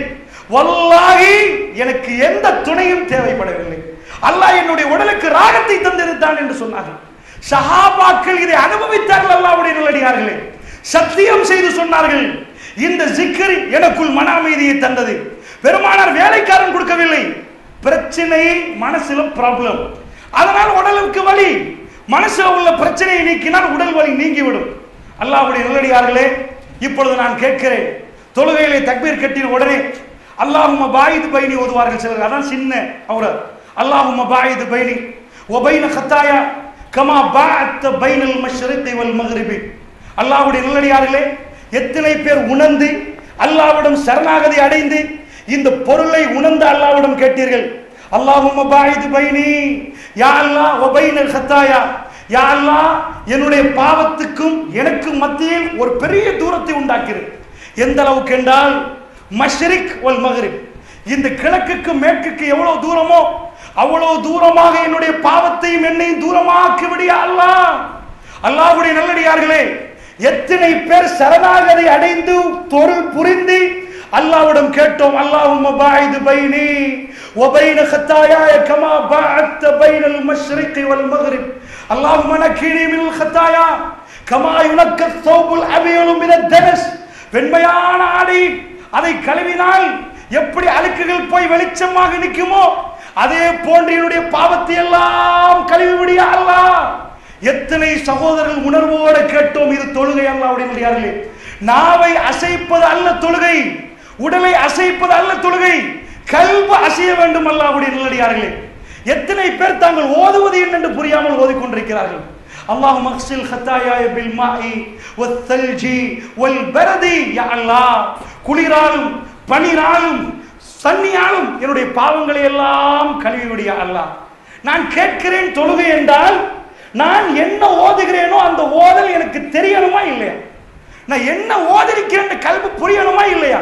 வல்லாஹி எனக்கு எந்த துணையும் தேவைப்படவில்லை அல்லாஹ் என்னுடைய உடலுக்கு ராகத்தை தந்திருந்தான் என்று சொன்னார்கள் சஹாபாக்கள் இதை அனுபவித்தார்கள் அல்லாஹ்வுடைய நல்லடியார்களே சத்தியம் செய்து சொன்னார்கள் இந்த ஜிக்கர் எனக்குள் மன அமைதியை தந்தது பெருமானார் வேலைக்காரன் கொடுக்கவில்லை பிரச்சனை மனசுல ப்ராப்ளம் அதனால் உடலுக்கு வலி மனசுல உள்ள பிரச்சனையை நீக்கினால் உடல் வலி நீங்கிவிடும் அல்லாஹ்வுடைய நல்லடியார்களே இப்பொழுது நான் கேட்கிறேன் தொழுகையிலே தக்பீர் கட்டின உடனே அல்லாஹும்ம பாயிது பைனி ஓதுவார்கள் சிலர் அதான் சின்ன அவர அல்லாஹும்ம பாயிது பைனி ஒபைன கத்தாயா கமா பாஅத்த பைனல் மஷ்ரிகி வல் மக்ரிபி அல்லாஹ்வுடைய நல்லடியார்களே எத்தனை பேர் உணர்ந்து அல்லாஹ்விடம் சரணாகதி அடைந்து இந்த பொருளை உணர்ந்து அல்லாஹ்விடம் கேட்டீர்கள் அல்லாஹும்ம பாயிது பைனி யா அல்லாஹ் ஒபைனல் கத்தாயா யா அல்லாஹ் என்னுடைய பாவத்துக்கும் எனக்கும் மத்தியில் ஒரு பெரிய தூரத்தை உண்டாக்கிறது எந்த அளவுக்கு என்றால் மஷ்ரிக் வல் மக்ரிப் இந்த கிழக்குக்கு மேற்குக்கு எவ்வளவு தூரமோ அவ்வளவு தூரமாக என்னுடைய பாவத்தையும் என்னையும் தூரமாக்கி விடியா அல்லாஹ் அல்லாஹ்வுடைய நல்லடியார்களே எத்தனை பேர் சரணாகதி அடைந்து பொருள் புரிந்து அல்லாஹ்விடம் கேட்டோம் அல்லாஹும்ம பாயிது பைனி وبين خطاياي كما باعدت بين المشرق والمغرب اللهم نكني من الخطايا كما ينقى الثوب الابيض من الدنس வெண்மையான ஆடை அதை கழுவினால் எப்படி அழுக்குகள் போய் வெளிச்சமாக நிற்குமோ அதே போன்று என்னுடைய பாவத்தை எல்லாம் கழுவி விடியா அல்லாஹ் எத்தனை சகோதரர்கள் உணர்வோடு கேட்டோம் இது தொழுகை அல்லாவுடைய நாவை அசைப்பது அல்ல தொழுகை உடலை அசைப்பது அல்ல தொழுகை கல்பு அசைய வேண்டும் அல்லாஹ்வுடைய நல்லடியார்களே எத்தனை பேர் தாங்கள் ஓதுவது என்னென்று புரியாமல் ஓதிக்கொண்டிருக்கிறார்கள் அல்லாஹ் மக்சில் ஹத்தாயாய பில் மாஇ வத்தல்ஜி வல் பரதி யா அல்லாஹ் குளிராலும் பனிராலும் சன்னியாலும் என்னுடைய பாவங்களை எல்லாம் கழுவிவிடிய அல்லாஹ் நான் கேட்கிறேன் தொழுகை என்றால் நான் என்ன ஓதுகிறேனோ அந்த ஓதல் எனக்கு தெரியணுமா இல்லையா நான் என்ன ஓதிருக்கிறேன் கல்வி புரியணுமா இல்லையா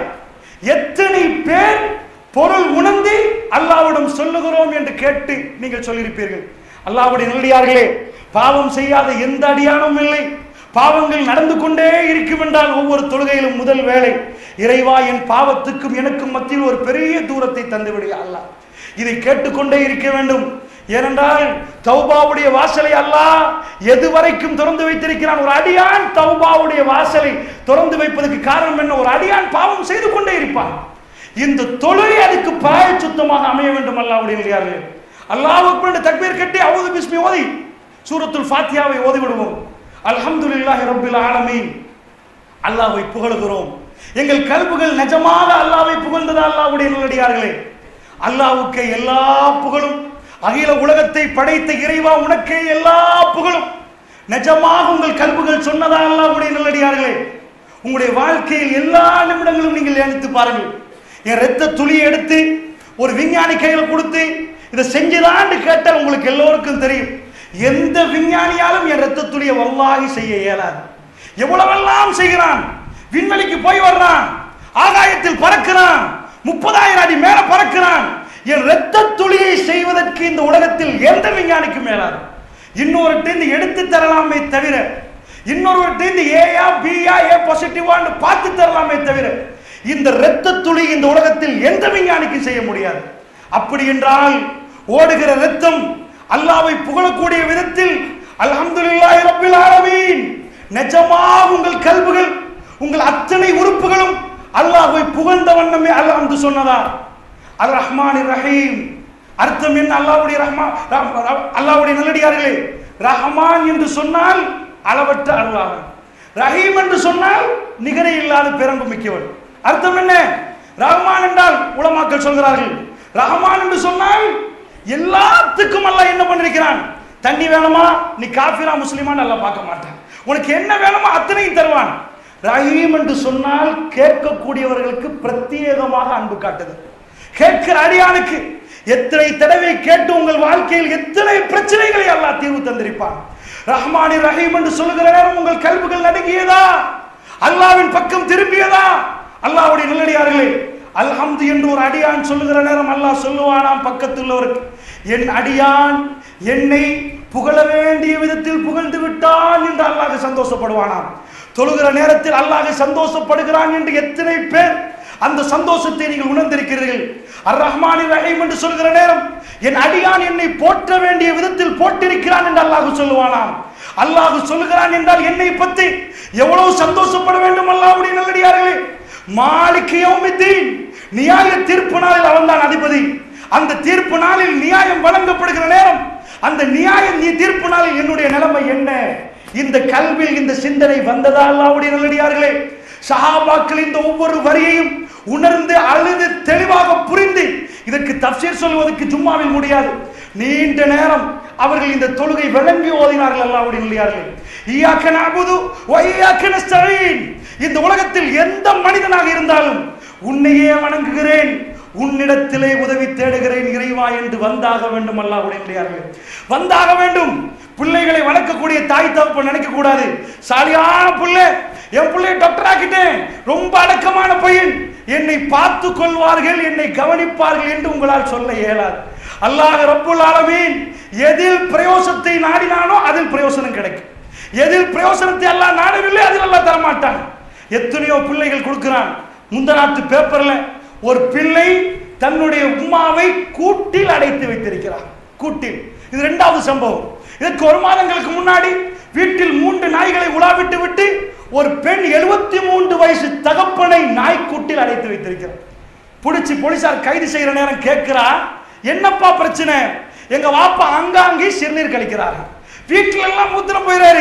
எத்தனை பேர் பொருள் உணர்ந்து அல்லாவிடம் சொல்லுகிறோம் என்று கேட்டு நீங்கள் சொல்லியிருப்பீர்கள் அல்லாவுடைய நல்லடியார்களே பாவம் செய்யாத எந்த அடியானும் இல்லை பாவங்கள் நடந்து கொண்டே இருக்கும் என்றால் ஒவ்வொரு தொழுகையிலும் முதல் வேலை இறைவா என் பாவத்துக்கும் எனக்கும் மத்தியில் ஒரு பெரிய தூரத்தை தந்துவிடு அல்லாஹ் இதை கேட்டுக்கொண்டே இருக்க வேண்டும் ஏனென்றால் தௌபாவுடைய வாசலை அல்லாஹ் எது வரைக்கும் திறந்து வைத்திருக்கிறான் ஒரு அடியான் தௌபாவுடைய வாசலை திறந்து வைப்பதற்கு காரணம் என்ன ஒரு அடியான் பாவம் செய்து கொண்டே இருப்பான் இந்த தொழுகை அதுக்கு பாய சுத்தமாக அமைய வேண்டும் அல்லாஹ்வுடைய நிலையார்கள் அல்லாஹ் அக்பர் தக்பீர் கட்டி அவுது பிஸ்மி ஓதி சூரத்துல் ஃபாத்தியாவை ஓதி விடுவோம் அல்ஹம்துலில்லாஹி ரப்பில் ஆலமீன் அல்லாஹ்வை புகழுகிறோம் எங்கள் கல்புகள் நிஜமாக அல்லாஹ்வை புகழ்ந்ததா அல்லாஹ்வுடைய நல்லடியார்களே அல்லாஹ்வுக்கு எல்லா புகழும் அகில உலகத்தை படைத்த இறைவா உனக்கே எல்லா புகழும் நிஜமாக உங்கள் கல்புகள் சொன்னதா அல்லாஹ்வுடைய நல்லடியார்களே உங்களுடைய வாழ்க்கையில் எல்லா நிமிடங்களும் நீங்கள் நினைத்து பாருங்கள் என் ரத்த துளியை எடுத்து ஒரு விஞ்ஞானி கையில் கொடுத்து இதை செஞ்சுதான்னு கேட்டால் உங்களுக்கு எல்லோருக்கும் தெரியும் எந்த விஞ்ஞானியாலும் என் ரத்த துளியை வல்லாகி செய்ய இயலாது எவ்வளவெல்லாம் செய்கிறான் விண்வெளிக்கு போய் வர்றான் ஆகாயத்தில் பறக்கிறான் முப்பதாயிரம் அடி மேல பறக்கிறான் என் ரத்த துளியை செய்வதற்கு இந்த உலகத்தில் எந்த விஞ்ஞானிக்கும் மேலாது இன்னொருட்டு எடுத்து தரலாமே தவிர இன்னொருவர்கிட்ட ஏயா பியா ஏ பாசிட்டிவான்னு பார்த்து தரலாமே தவிர இந்த இரத்த துளி இந்த உலகத்தில் எந்த விஞ்ஞானிக்கும் செய்ய முடியாது அப்படி என்றால் ஓடுகிற ரத்தம் அல்லாவை புகழக்கூடிய விதத்தில் அல்ஹம்துலில்லாஹி ரப்பில் ஆலமீன் நிஜமாக உங்கள் கல்புகள் உங்கள் அத்தனை உறுப்புகளும் அல்லாஹ்வை புகழ்ந்த வண்ணமே அல்ஹம்து சொன்னதா அல் ரஹ்மான் ரஹீம் அர்த்தம் என்ன அல்லாஹ்வுடைய ரஹ்மான் அல்லாஹ்வுடைய நல்லடியார்களே ரஹ்மான் என்று சொன்னால் அளவற்ற அருளாளன் ரஹீம் என்று சொன்னால் நிகரே இல்லாத பிறங்கு மிக்கவன் அர்த்தம் என்ன ரஹ்மான் என்றால் உலமாக்கள் சொல்கிறார்கள் ரஹ்மான் என்று சொன்னால் எல்லாத்துக்கும் அல்லாஹ் என்ன பண்ணிருக்கிறான் தண்ணி வேணுமா நீ காஃபிரா முஸ்லிமா நல்லா பார்க்க மாட்டான் உனக்கு என்ன வேணுமோ அத்தனையும் தருவான் ரஹீம் என்று சொன்னால் கேட்கக்கூடியவர்களுக்கு பிரத்யேகமாக அன்பு காட்டுது கேட்கிற அடியானுக்கு எத்தனை தடவை கேட்டு உங்கள் வாழ்க்கையில் எத்தனை பிரச்சனைகளை அல்லாஹ் தீர்வு தந்திருப்பான் ரஹ்மானி ரஹீம் என்று சொல்லுகிற நேரம் உங்கள் கல்விகள் நடுங்கியதா அல்லாவின் பக்கம் திரும்பியதா அல்லாஹ்வுடைய நல்லடியார்களே அல்ஹம்து என்று ஒரு அடியான் சொல்லுகிற நேரம் அல்லாஹ் சொல்லுவானாம் பக்கத்தில் உள்ளவருக்கு என் அடியான் என்னை புகழ வேண்டிய விதத்தில் புகழ்ந்து விட்டான் என்று அல்லாஹ் சந்தோஷப்படுவானாம் தொழுகிற நேரத்தில் அல்லாஹ் சந்தோஷப்படுகிறான் என்று எத்தனை பேர் அந்த சந்தோஷத்தை நீங்கள் உணர்ந்திருக்கிறீர்கள் அர் ரஹ்மானி ரஹீம் என்று சொல்கிற நேரம் என் அடியான் என்னை போற்ற வேண்டிய விதத்தில் போட்டிருக்கிறான் என்று அல்லாஹ் சொல்லுவானாம் அல்லாஹ் சொல்லுகிறான் என்றால் என்னை பற்றி எவ்வளவு சந்தோஷப்பட வேண்டும் அல்லாஹ்வுடைய நல்லடியார்களே மாலிக்கு யௌமித்தீன் நியாய தீர்ப்பு நாளில் அவன்தான் அதிபதி அந்த தீர்ப்பு நாளில் நியாயம் வழங்கப்படுகிற நேரம் அந்த நியாய நீ தீர்ப்பு நாளில் என்னுடைய நிலைமை என்ன இந்த கல்வியில் இந்த சிந்தனை வந்ததா அல்லாஹ்வுடைய நல்லடியார்களே சஹாபாக்கள் இந்த ஒவ்வொரு வரியையும் உணர்ந்து அழுது தெளிவாக புரிந்து இதற்கு தப்சீர் சொல்வதற்கு ஜும்மாவில் முடியாது நீண்ட நேரம் அவர்கள் இந்த தொழுகை விளங்கி ஓதினார்கள் அல்லாஹ்வுடைய நல்லடியார்களே ஈயாக்க நஅபுது வ ஈயாக்க நஸ்தஈன் இந்த உலகத்தில் எந்த மனிதனாக இருந்தாலும் உன்னையே வணங்குகிறேன் உன்னிடத்திலே உதவி தேடுகிறேன் இறைவா என்று வந்தாக வேண்டும் அல்லாஹ்வுடைய நல்லடியார்களே வந்தாக வேண்டும் பிள்ளைகளை வளர்க்கக்கூடிய தாய் தகப்பன் நினைக்க கூடாது சாலியான பிள்ளை என் பிள்ளையை டாக்டர் ஆக்கிட்டேன் ரொம்ப அடக்கமான பையன் என்னை பார்த்து கொள்வார்கள் என்னை கவனிப்பார்கள் என்று உங்களால் சொல்ல இயலாது அல்லாஹ் ரப்புல் ஆலமீன் எதில் பிரயோசத்தை நாடினானோ அதில் பிரயோசனம் கிடைக்கும் எதில் பிரயோசனத்தை அல்லாஹ் நாடவில்லை அதில் அல்லாஹ் தரமாட்டான் எத்தனையோ பிள்ளைகள் கொடுக்கிறான் முந்தநாத்து பேப்பர்ல ஒரு பிள்ளை தன்னுடைய உம்மாவை கூட்டில் அடைத்து வைத்திருக்கிறார் கூட்டில் இது இரண்டாவது சம்பவம் இதற்கு ஒரு மாதங்களுக்கு முன்னாடி வீட்டில் மூன்று நாய்களை உலாவிட்டு விட்டு ஒரு பெண் எழுபத்தி மூன்று வயசு தகப்பனை நாய்க்கூட்டில் அடைத்து வைத்திருக்கிறார் பிடிச்சி போலீசார் கைது செய்யற நேரம் கேட்கிறா என்னப்பா பிரச்சனை எங்க வாப்பா அங்காங்கி சிறுநீர் கழிக்கிறார் வீட்டுல எல்லாம் மூத்திரம் போயிறாரு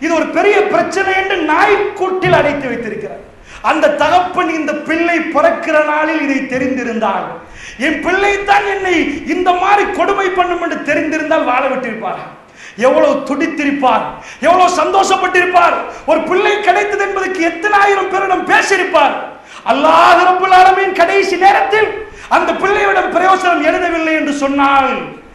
இது ஒரு பெரிய பிரச்சனை என்று நாய்க்கூட்டில் அடைத்து வைத்திருக்கிறார் அந்த தகப்பன் இந்த பிள்ளை பிறக்கிற நாளில் இதை தெரிந்திருந்தால் என் பிள்ளை தான் என்னை இந்த மாதிரி கொடுமை பண்ணும் என்று தெரிந்திருந்தால் வாழ விட்டிருப்பார் எவ்வளவு துடித்திருப்பார் எவ்வளவு சந்தோஷப்பட்டிருப்பார் ஒரு பிள்ளை கிடைத்தது என்பதற்கு எத்தனை ஆயிரம் பேரிடம் பேசியிருப்பார் அல்லாஹ் ரப்புல் ஆலமீன் கடைசி நேரத்தில் அந்த பிள்ளையிடம் பிரயோசனம் எழுதவில்லை என்று சொன்னால்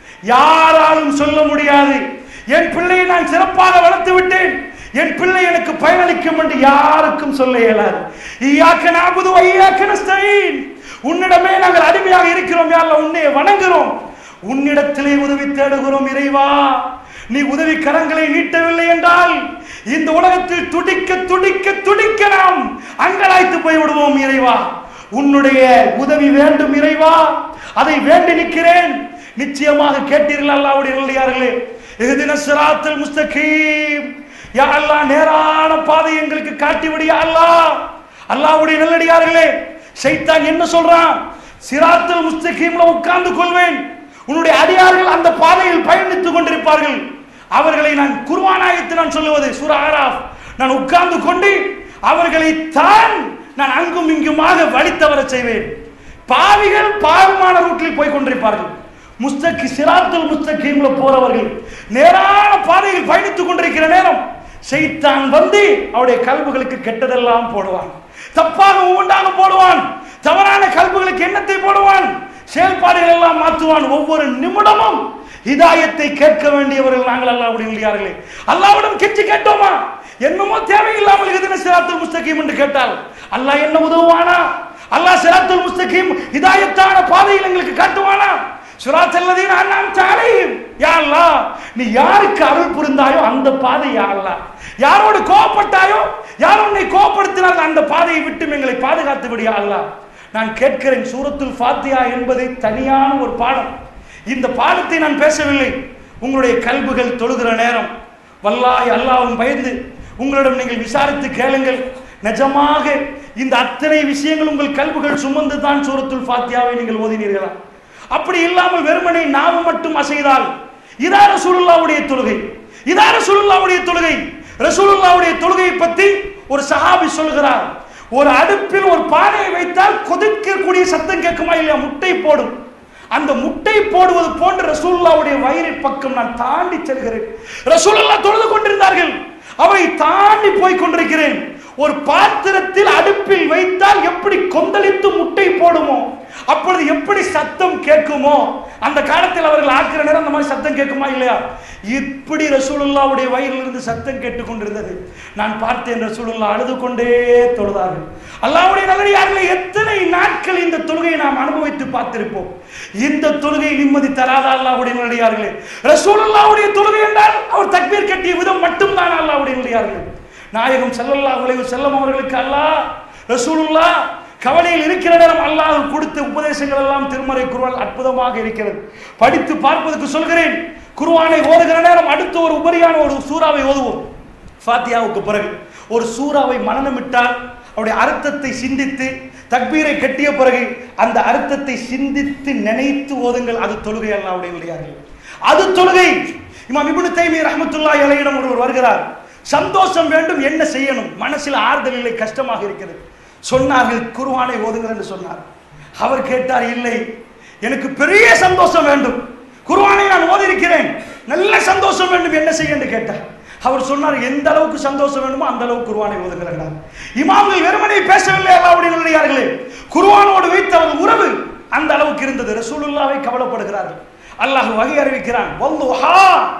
யாராலும் சொல்ல முடியாது என் பிள்ளையை நான் சிறப்பாக வளர்த்து விட்டேன் என் பிள்ளை எனக்கு பயனளிக்கும் என்று யாருக்கும் சொல்ல இயலாது ஈயாக்க நாபுது ஐயாக்க நஸ்தஈன் உன்னிடமே நாங்கள் அடிமையாக இருக்கிறோம் யாழ்ல உன்னை வணங்குகிறோம் உன்னிடத்திலே உதவி தேடுகிறோம் இறைவா நீ உதவி கரங்களை நீட்டவில்லை என்றால் இந்த உலகத்தில் துடிக்க துடிக்க துடிக்க நாம் அங்கலாய்த்து போய் விடுவோம் இறைவா உன்னுடைய உதவி வேண்டும் இறைவா அதை வேண்டி நிற்கிறேன் நிச்சயமாக கேட்டீர்கள் அல்லாவுடைய நல்லடியார்களே இஹ்தின சிராத்தல் முஸ்தகீம் யா அல்லாஹ் நேரான பாதை எங்களுக்கு காட்டி விடு யா அல்லாஹ் அல்லாஹ்வுடைய நல்லடியார்களே ஷைத்தான் என்ன சொல்றான் சிராத்தல் முஸ்தகீம்ல உட்கார்ந்து கொள்வேன் உன்னுடைய அடியார்கள் அந்த பாதையில் பயணித்துக் கொண்டிருப்பார்கள் அவர்களை நான் குர்வானாயத்து நான் சொல்லுவது சூரா ஆராஃப் நான் உட்கார்ந்து கொண்டு அவர்களை தான் நான் அங்கும் இங்குமாக வழித்தவர செய்வேன் பாவிகள் பாவமான ரூட்டில் போய் கொண்டிருப்பார்கள் முஸ்தகி சிராத்துல் முஸ்தகீம்ல போறவர்கள் நேரான பாதையில் பயணித்துக் கொண்டிருக்கிற நேரம் ஷைத்தான் வந்து அவருடைய கல்புகளுக்கு கெட்டதெல்லாம் போடுவான் தப்பாக ஒவ்வொன்றாக போடுவான் தவறான கல்புகளுக்கு எண்ணத்தை போடுவான் செயல்பாடுகள் எல்லாம் மாற்றுவான் ஒவ்வொரு நிமிடமும் ஹிதாயத்தை கேட்க வேண்டியவர்கள் நாங்கள் அல்லாவுடைய இல்லையார்களே அல்லாவிடம் கெஞ்சி கேட்டோமா என்னமோ தேவையில்லாமல் இதுன சிராத்துல் முஸ்தகீம் என்று கேட்டால் அல்லாஹ் என்ன உதவுவானா அல்லாஹ் சிராத்துல் முஸ்தகீம் ஹிதாயத்தான பாதையில் எங்களுக்கு காட்டுவானா சுராத்தல்லதீன் அண்ணாம் சாலையும் யா அல்லாஹ் நீ யாருக்கு அருள் புரிந்தாயோ அந்த பாதை யா அல்லாஹ் யாரோடு கோபப்பட்டாயோ யார் உன்னை கோபப்படுத்தினால் அந்த பாதையை விட்டு எங்களை பாதுகாத்து விடியா அல்லாஹ் நான் கேட்கிறேன் சூரத்துல் ஃபாத்தியா என்பது தனியான ஒரு பாடம் இந்த பாடத்தை நான் பேசவில்லை உங்களுடைய கல்புகள் தொழுகிற நேரம் வல்லாய் அல்லாவும் பயந்து உங்களிடம் நீங்கள் விசாரித்து கேளுங்கள் நிஜமாக இந்த அத்தனை விஷயங்கள் உங்கள் கல்புகள் சுமந்து தான் சூரத்துல் ஃபாத்தியாவை நீங்கள் ஓதினீர்களா அப்படி இல்லாமல் வெறுமனை நாம மட்டும் அசைதால் இதா ரசூலுல்லாவுடைய தொழுகை இதா ரசூலுல்லாவுடைய தொழுகை ரசூலுல்லாவுடைய தொழுகையை பற்றி ஒரு சஹாபி சொல்கிறார் ஒரு அடுப்பில் ஒரு பானையை வைத்தால் கொதிக்கக்கூடிய சத்தம் கேட்குமா இல்லையா முட்டை போடும் அந்த முட்டை போடுவது போன்ற ரசூலுல்லாவுடைய வயிறை பக்கம் நான் தாண்டி செல்கிறேன் ரசூலுல்லா தொழுது கொண்டிருந்தார்கள் அவரை தாண்டி போய் கொண்டிருக்கிறேன் ஒரு பாத்திரத்தில் அடுப்பில் வைத்தால் எப்படி கொந்தளித்து முட்டை போடுமோ அப்பொழுது எப்படி சத்தம் கேட்குமோ அந்த காலத்தில் அவர்கள் ஆக்கிற நேரம் அந்த மாதிரி சத்தம் கேட்குமா இல்லையா இப்படி ரசூலுல்லாவுடைய வயிறிலிருந்து சத்தம் கேட்டுக் கொண்டிருந்தது நான் பார்த்தேன் ரசூலுல்லா அழுது கொண்டே தொழுதார்கள் அல்லாவுடைய நல்லடியார்களை எத்தனை நாட்கள் இந்த தொழுகையை நாம் அனுபவித்து பார்த்திருப்போம் இந்த தொழுகை நிம்மதி தராத அல்லாவுடைய நல்லடியார்களே ரசூலுல்லாவுடைய தொழுகை என்றால் அவர் தக்பீர் கட்டிய விதம் மட்டும்தான் அல்லாவுடைய நல்லடியார்கள் நாயகம் ஸல்லல்லாஹு அலைஹி வஸல்லம் அவர்களுக்கு அல்லாஹ் ரசூலுல்லா கவலையில் இருக்கிற நேரம் அல்லாஹ் கொடுத்த உபதேசங்கள் எல்லாம் திருமறை குர்ஆன் அற்புதமாக இருக்கிறது படித்து பார்ப்பதற்கு சொல்கிறேன் குர்ஆனை ஓதுகிற நேரம் அடுத்து ஒரு உபரியான ஒரு சூறாவை ஓதுவோம் ஃபாத்தியாவுக்கு பிறகு ஒரு சூறாவை மனநமிட்டால் அவருடைய அர்த்தத்தை சிந்தித்து தக்பீரை கட்டிய பிறகு அந்த அர்த்தத்தை சிந்தித்து நினைத்து ஓதுங்கள் அது தொழுகை அல்லாவுடைய இல்லையார்கள் அது தொழுகை இமாம் இப்னு தைமி ரஹ்மத்துல்லாஹி அலைஹிடம் ஒருவர் வருகிறார் சந்தோஷம் வேண்டும் என்ன செய்யணும் மனசில் ஆறுதல் இல்லை கஷ்டமாக இருக்கிறது சொன்னார்கள் குர்ஆனை ஓதுங்கள் என்று சொன்னார் அவர் கேட்டார் இல்லை எனக்கு பெரிய சந்தோஷம் வேண்டும் குர்ஆனை நான் ஓதிருக்கிறேன் நல்ல சந்தோஷம் வேண்டும் என்ன செய்ய என்று கேட்டார் அவர் சொன்னார் எந்த அளவுக்கு சந்தோஷம் வேண்டுமோ அந்த அளவுக்கு குர்ஆனை ஓதுங்கள் இமாம்கள் வெறுமனை பேசவில்லை அல்லாவுடைய நல்லடியார்களே குர்ஆனோடு வைத்த அவர் உறவு அந்த அளவுக்கு இருந்தது ரசூலுல்லாவை கவலைப்படுகிறார்கள் அல்லாஹ் வகை அறிவிக்கிறான் வல்லுஹா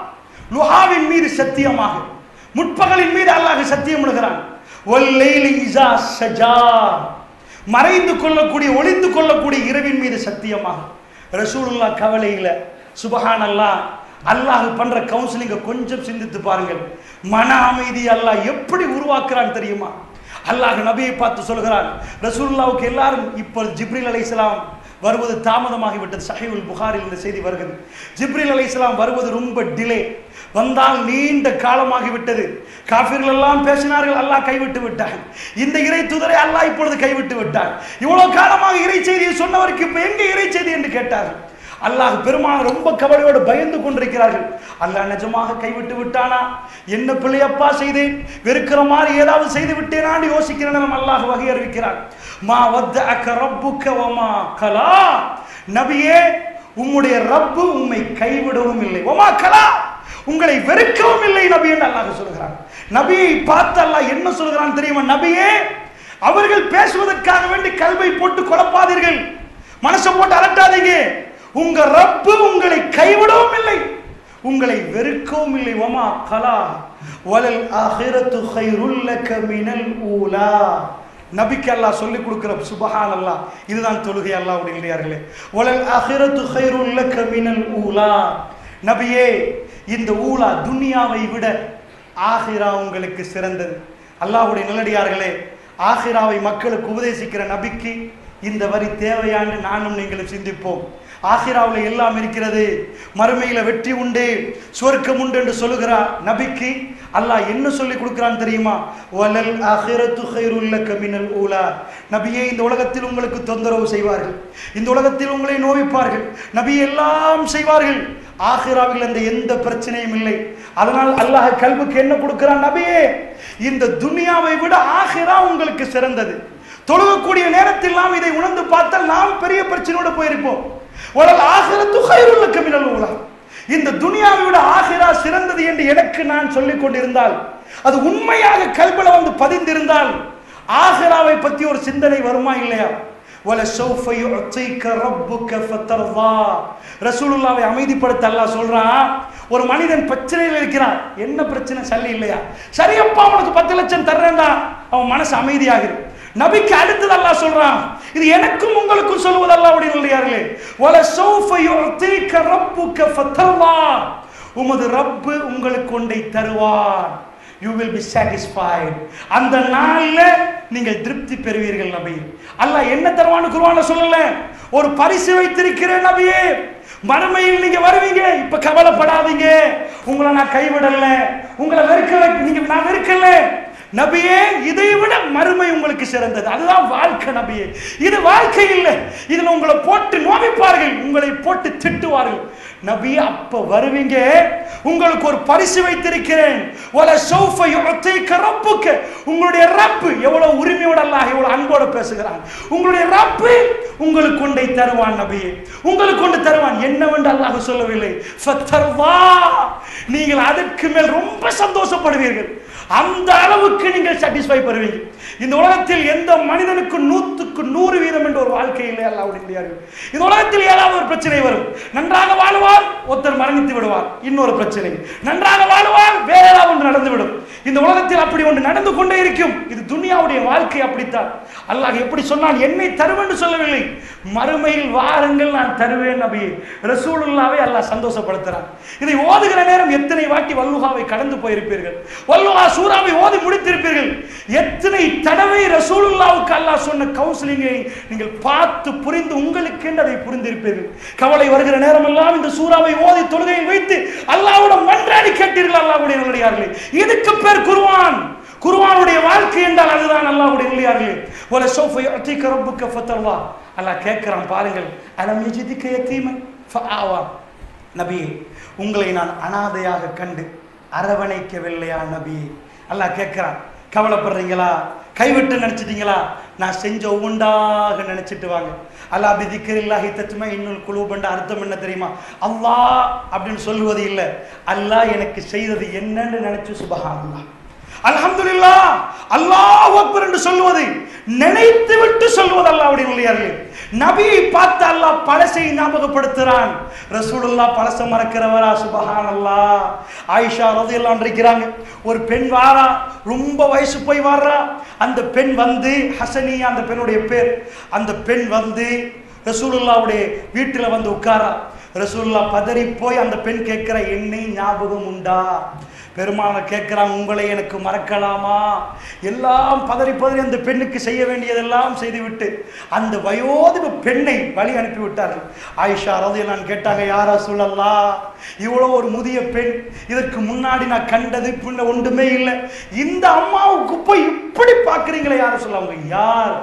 லுஹாவின் மீது சத்தியமாக முற்பகலின் மீது அல்லாஹ் சத்தியம் விடுகிறான் ஒல்லைலி இஸா சஜா மறைந்து கொள்ளக்கூடிய ஒளிந்து கொள்ளக்கூடிய இரவின் மீது சத்தியமாக ரசூலுல்லா கவலையில் சுபஹான் அல்லாஹ் அல்லாஹ் பண்ற கவுன்சிலிங்க கொஞ்சம் சிந்தித்து பாருங்கள் மன அமைதி அல்லாஹ் எப்படி உருவாக்குறான் தெரியுமா அல்லாஹ் நபியை பார்த்து சொல்கிறான் ரசூலுல்லாவுக்கு எல்லாரும் இப்போ ஜிப்ரில் அலைஹிஸ்ஸலாம் வருவது தாமதமாகிவிட்டது சஹீவுல் புகாரில் இந்த செய்தி வருகிறது ஜிப்ரில் அலைஹிஸ்ஸலாம் வருவது ரொம்ப டிலே வந்தால் நீண்ட காலமாகிவிட்டது காஃபிர்கள் எல்லாம் பேசினார்கள் அல்லாஹ் கைவிட்டு விட்டான் இந்த இறை தூதரை அல்லாஹ் இப்பொழுது கைவிட்டு விட்டான் இவ்வளவு காலமாக இறை செய்தியை சொன்னவருக்கு இப்ப எங்க இறை செய்தி என்று கேட்டார்கள் அல்லாஹ் பெருமான் ரொம்ப கவலையோடு பயந்து கொண்டிருக்கிறார்கள் அல்லாஹ் நிஜமாக கைவிட்டு விட்டானா என்ன பிள்ளையப்பா செய்தேன் வெறுக்கிற மாதிரி ஏதாவது செய்து விட்டேனான்னு யோசிக்கிற நேரம் அல்லாஹ் வகை அறிவிக்கிறார் மா வத்தஅக ரப்புக வமா கலா நபியே உம்முடைய ரப்பு உம்மை கைவிடவும் இல்லை ஒமா கலா உங்களை வெறுக்கவும் இல்லை நபி என்று அல்லாஹ் சொல்கிறான் நபியை பார்த்து அல்லாஹ் என்ன சொல்கிறான் தெரியுமா நபியே அவர்கள் பேசுவதற்காக வேண்டி கல்வை போட்டு குழப்பாதீர்கள் மனசை போட்டு அலட்டாதீங்க உங்க ரப்பு உங்களை கைவிடவும் இல்லை உங்களை வெறுக்கவும் இல்லை ஒமா கலா வலல் ஆஹிரத்து கைருல் லக மினல் ஊலா நபிக்கு அல்லாஹ் சொல்லிக் கொடுக்கிற சுபஹான் அல்லாஹ் இதுதான் தொழுகை அல்லாஹ் உடையார்களே வலல் ஆஹிரத்து கைருல் லக மினல் ஊலா நபியே இந்த ஊலா துனியாவை விட ஆஹிரா உங்களுக்கு சிறந்தது அல்லாஹ்வுடைய நல்லடியார்களே ஆஹிராவை மக்களுக்கு உபதேசிக்கிற நபிக்கு இந்த வரி தேவையான்னு நானும் நீங்களும் சிந்திப்போம் ஆஹிராவில் எல்லாம் இருக்கிறது மறுமையில வெற்றி உண்டு சொர்க்கம் உண்டு என்று சொல்லுகிறார் நபிக்கு அல்லாஹ் என்ன சொல்லி கொடுக்கிறான் தெரியுமா வலல் ஆஹிரத்து கைருல்ல கமினல் ஊலா நபியே இந்த உலகத்தில் உங்களுக்கு தொந்தரவு செய்வார்கள் இந்த உலகத்தில் உங்களை நோவிப்பார்கள் நபி எல்லாம் செய்வார்கள் ஆஹிராவில் அந்த எந்த பிரச்சனையும் இல்லை அதனால் அல்லாஹ் கல்வுக்கு என்ன கொடுக்கிறான் நபியே இந்த துனியாவை விட ஆஹிரா உங்களுக்கு சிறந்தது தொழுகக்கூடிய நேரத்தில் நாம் இதை உணர்ந்து பார்த்தால் நாம் பெரிய பிரச்சனையோட போயிருப்போம் உடல் ஆகிரத்து கைருள்ள கமினல் ஊலா இந்த துனியாவை விட ஆகிரா சிறந்தது என்று எனக்கு நான் சொல்லிக் கொண்டிருந்தால் அது உண்மையாக கல்வில வந்து பதிந்திருந்தால் ஆகிராவை பத்தி ஒரு சிந்தனை வருமா இல்லையா வல சௌஃப யுஅத்திக ரப்புக ஃபதர்தா ரசூலுல்லாவை அமைதிப்படுத்த அல்லாஹ் சொல்றான் ஒரு மனிதன் பிரச்சனையில் இருக்கிறான் என்ன பிரச்சனை சல்லி இல்லையா சரியப்பா உனக்கு பத்து லட்சம் தர்றேன்டா அவன் மனசு அமைதியாகுது நபிக்கு அடுத்தது அல்லாஹ் சொல்றான் இது எனக்கும் உங்களுக்கும் சொல்லுவது அல்லாஹ்வுடைய நல்லடியார்களே வல சௌஃப யுஅத்திக ரப்புக ஃபதர்தா உமது ரப்பு உங்களுக்கு ஒன்றை தருவான் யூ வில் பி சாட்டிஸ்ஃபைட் அந்த நாள்ல நீங்கள் திருப்தி பெறுவீர்கள் நபி அல்லாஹ் என்ன தருவான்னு குர்ஆன்ல சொல்லல ஒரு பரிசு வைத்திருக்கிறேன் நபியே மறுமையில் நீங்க வருவீங்க இப்ப கவலைப்படாதீங்க உங்களை நான் கைவிடல உங்களை வெறுக்கல நீங்க நான் வெறுக்கல நபியே இதை விட மறுமை உங்களுக்கு சிறந்தது அதுதான் வாழ்க்கை நபியே இது வாழ்க்கை இல்லை இதுல உங்களை போட்டு நோவிப்பார்கள் உங்களை போட்டு திட்டுவார்கள் நபி அப்ப வருவீங்க உங்களுக்கு ஒரு பரிசு வைத்திருக்கிறேன் வல சௌஃப யுஅத்திக ரப்புக உங்களுடைய ரப்பு எவ்வளவு உரிமையோட அல்லாஹ் எவ்வளவு அன்போட பேசுகிறான் உங்களுடைய ரப்பு உங்களுக்கு கொண்டை தருவான் நபியே உங்களுக்கு கொண்டு தருவான் என்னவென்று அல்லாஹ் சொல்லவில்லை ஃபத்தர்வா நீங்கள் அதற்கு மேல் ரொம்ப சந்தோஷப்படுவீர்கள் அந்த அளவுக்கு நீங்கள் சாட்டிஸ்ஃபை பெறுவீங்க இந்த உலகத்தில் எந்த மனிதனுக்கு நூற்றுக்கு நூறு வீதம் என்ற ஒரு வாழ்க்கை இல்லை அல்லாவுடைய இந்த உலகத்தில் ஏதாவது ஒரு பிரச்சனை வரும் நன்றாக வாழுவார் ஒருத்தர் மரணித்து விடுவார் இன்னொரு பிரச்சனை நன்றாக வாழுவார் வேற ஏதாவது ஒன்று நடந்துவிடும் இந்த உலகத்தில் அப்படி ஒன்று நடந்து கொண்டே இருக்கும் இது துனியாவுடைய வாழ்க்கை அப்படித்தான் அல்லாஹ் எப்படி சொன்னால் என்னை தருவேன் சொல்லவில்லை மறுமையில் வாருங்கள் நான் தருவேன் நபி ரசூலுல்லாவை அல்லாஹ் சந்தோஷப்படுத்துறான் இதை ஓதுகிற நேரம் எத்தனை வாட்டி வல்லுகாவை கடந்து போயிருப்பீர்கள் வல்லுகா சூறாவை ஓதி முடித்திருப்பீர்கள் எத்தனை தடவை ரசூலுல்லாவுக்கு அல்லாஹ் சொன்ன கவுன்சிலிங்கை நீங்கள் பார்த்து புரிந்து உங்களுக்கு அதை புரிந்திருப்பீர்கள் கவலை வருகிற நேரமெல்லாம் இந்த சூறாவை ஓதி தொழுகையில் வைத்து அல்லாஹ்விடம் மன்றாடி கேட்டீர்கள் அல்லாஹ்வுடைய நல்லடியார்களே இதுக்கு பேர் குர்ஆன் குர்ஆனுடைய வாழ்க்கை என்றால் அதுதான் அல்லாஹ்வுடைய நல்லடியார்களே வல சௌஃப யுஅதிக ரப்புக ஃபதர்வா அல்லாஹ் கேட்கிறான் பாருங்கள் அலம் யஜிதிக யதீமன் ஃபஆவா நபியே உங்களை நான் அனாதையாக கண்டு அரவணைக்கவில்லையா நபியே அல்லாஹ் கேட்கிறான் கவலைப்படுறீங்களா கைவிட்டு நினைச்சிட்டீங்களா நான் செஞ்ச ஒவ்வொன்றாக நினைச்சிட்டு வாங்க அல்லாஹ் பிதிக்கரில்லாஹி தத்துமா இன்னும் குழுபண்ட அர்த்தம் என்ன தெரியுமா அல்லாஹ் அப்படின்னு சொல்லுவது இல்லை அல்லாஹ் எனக்கு செய்தது என்னன்னு நினைச்சு சுபஹான் அல்லாஹ் அல்ஹம்துலில்லா அல்லாஹ் அக்பர் என்று சொல்லுவது நினைத்து விட்டு சொல்லுவது அல்லாஹ்வுடைய நல்லியார்களே நபியை பார்த்து அல்லாஹ் பழசை ஞாபகப்படுத்துறான் ரசூலுல்லா பழச மறக்கிறவரா சுபஹானல்லாஹ் ஆயிஷா ரலியல்லாஹு இருக்கிறாங்க ஒரு பெண் வாரா ரொம்ப வயசு போய் வாரா அந்த பெண் வந்து ஹசனி அந்த பெண்ணுடைய பேர் அந்த பெண் வந்து ரசூலுல்லாவுடைய வீட்டில் வந்து உட்காரா ரசூலுல்லா பதறி போய் அந்த பெண் கேட்கிற என்னை ஞாபகம் உண்டா பெருமானை கேட்கிறான் உங்களை எனக்கு மறக்கலாமா எல்லாம் பதறி பதறி அந்த பெண்ணுக்கு செய்ய வேண்டியதெல்லாம் செய்துவிட்டு அந்த வயோதிப பெண்ணை வழி அனுப்பி விட்டார்கள் ஆயிஷா ரதையெல்லாம் கேட்டாங்க யாரா சொல்லலா இவ்வளோ ஒரு முதிய பெண் இதற்கு முன்னாடி நான் கண்டது பின்ன ஒன்றுமே இல்லை இந்த அம்மாவுக்கு போய் இப்படி பார்க்குறீங்களே யார சொல்ல அவங்க யார்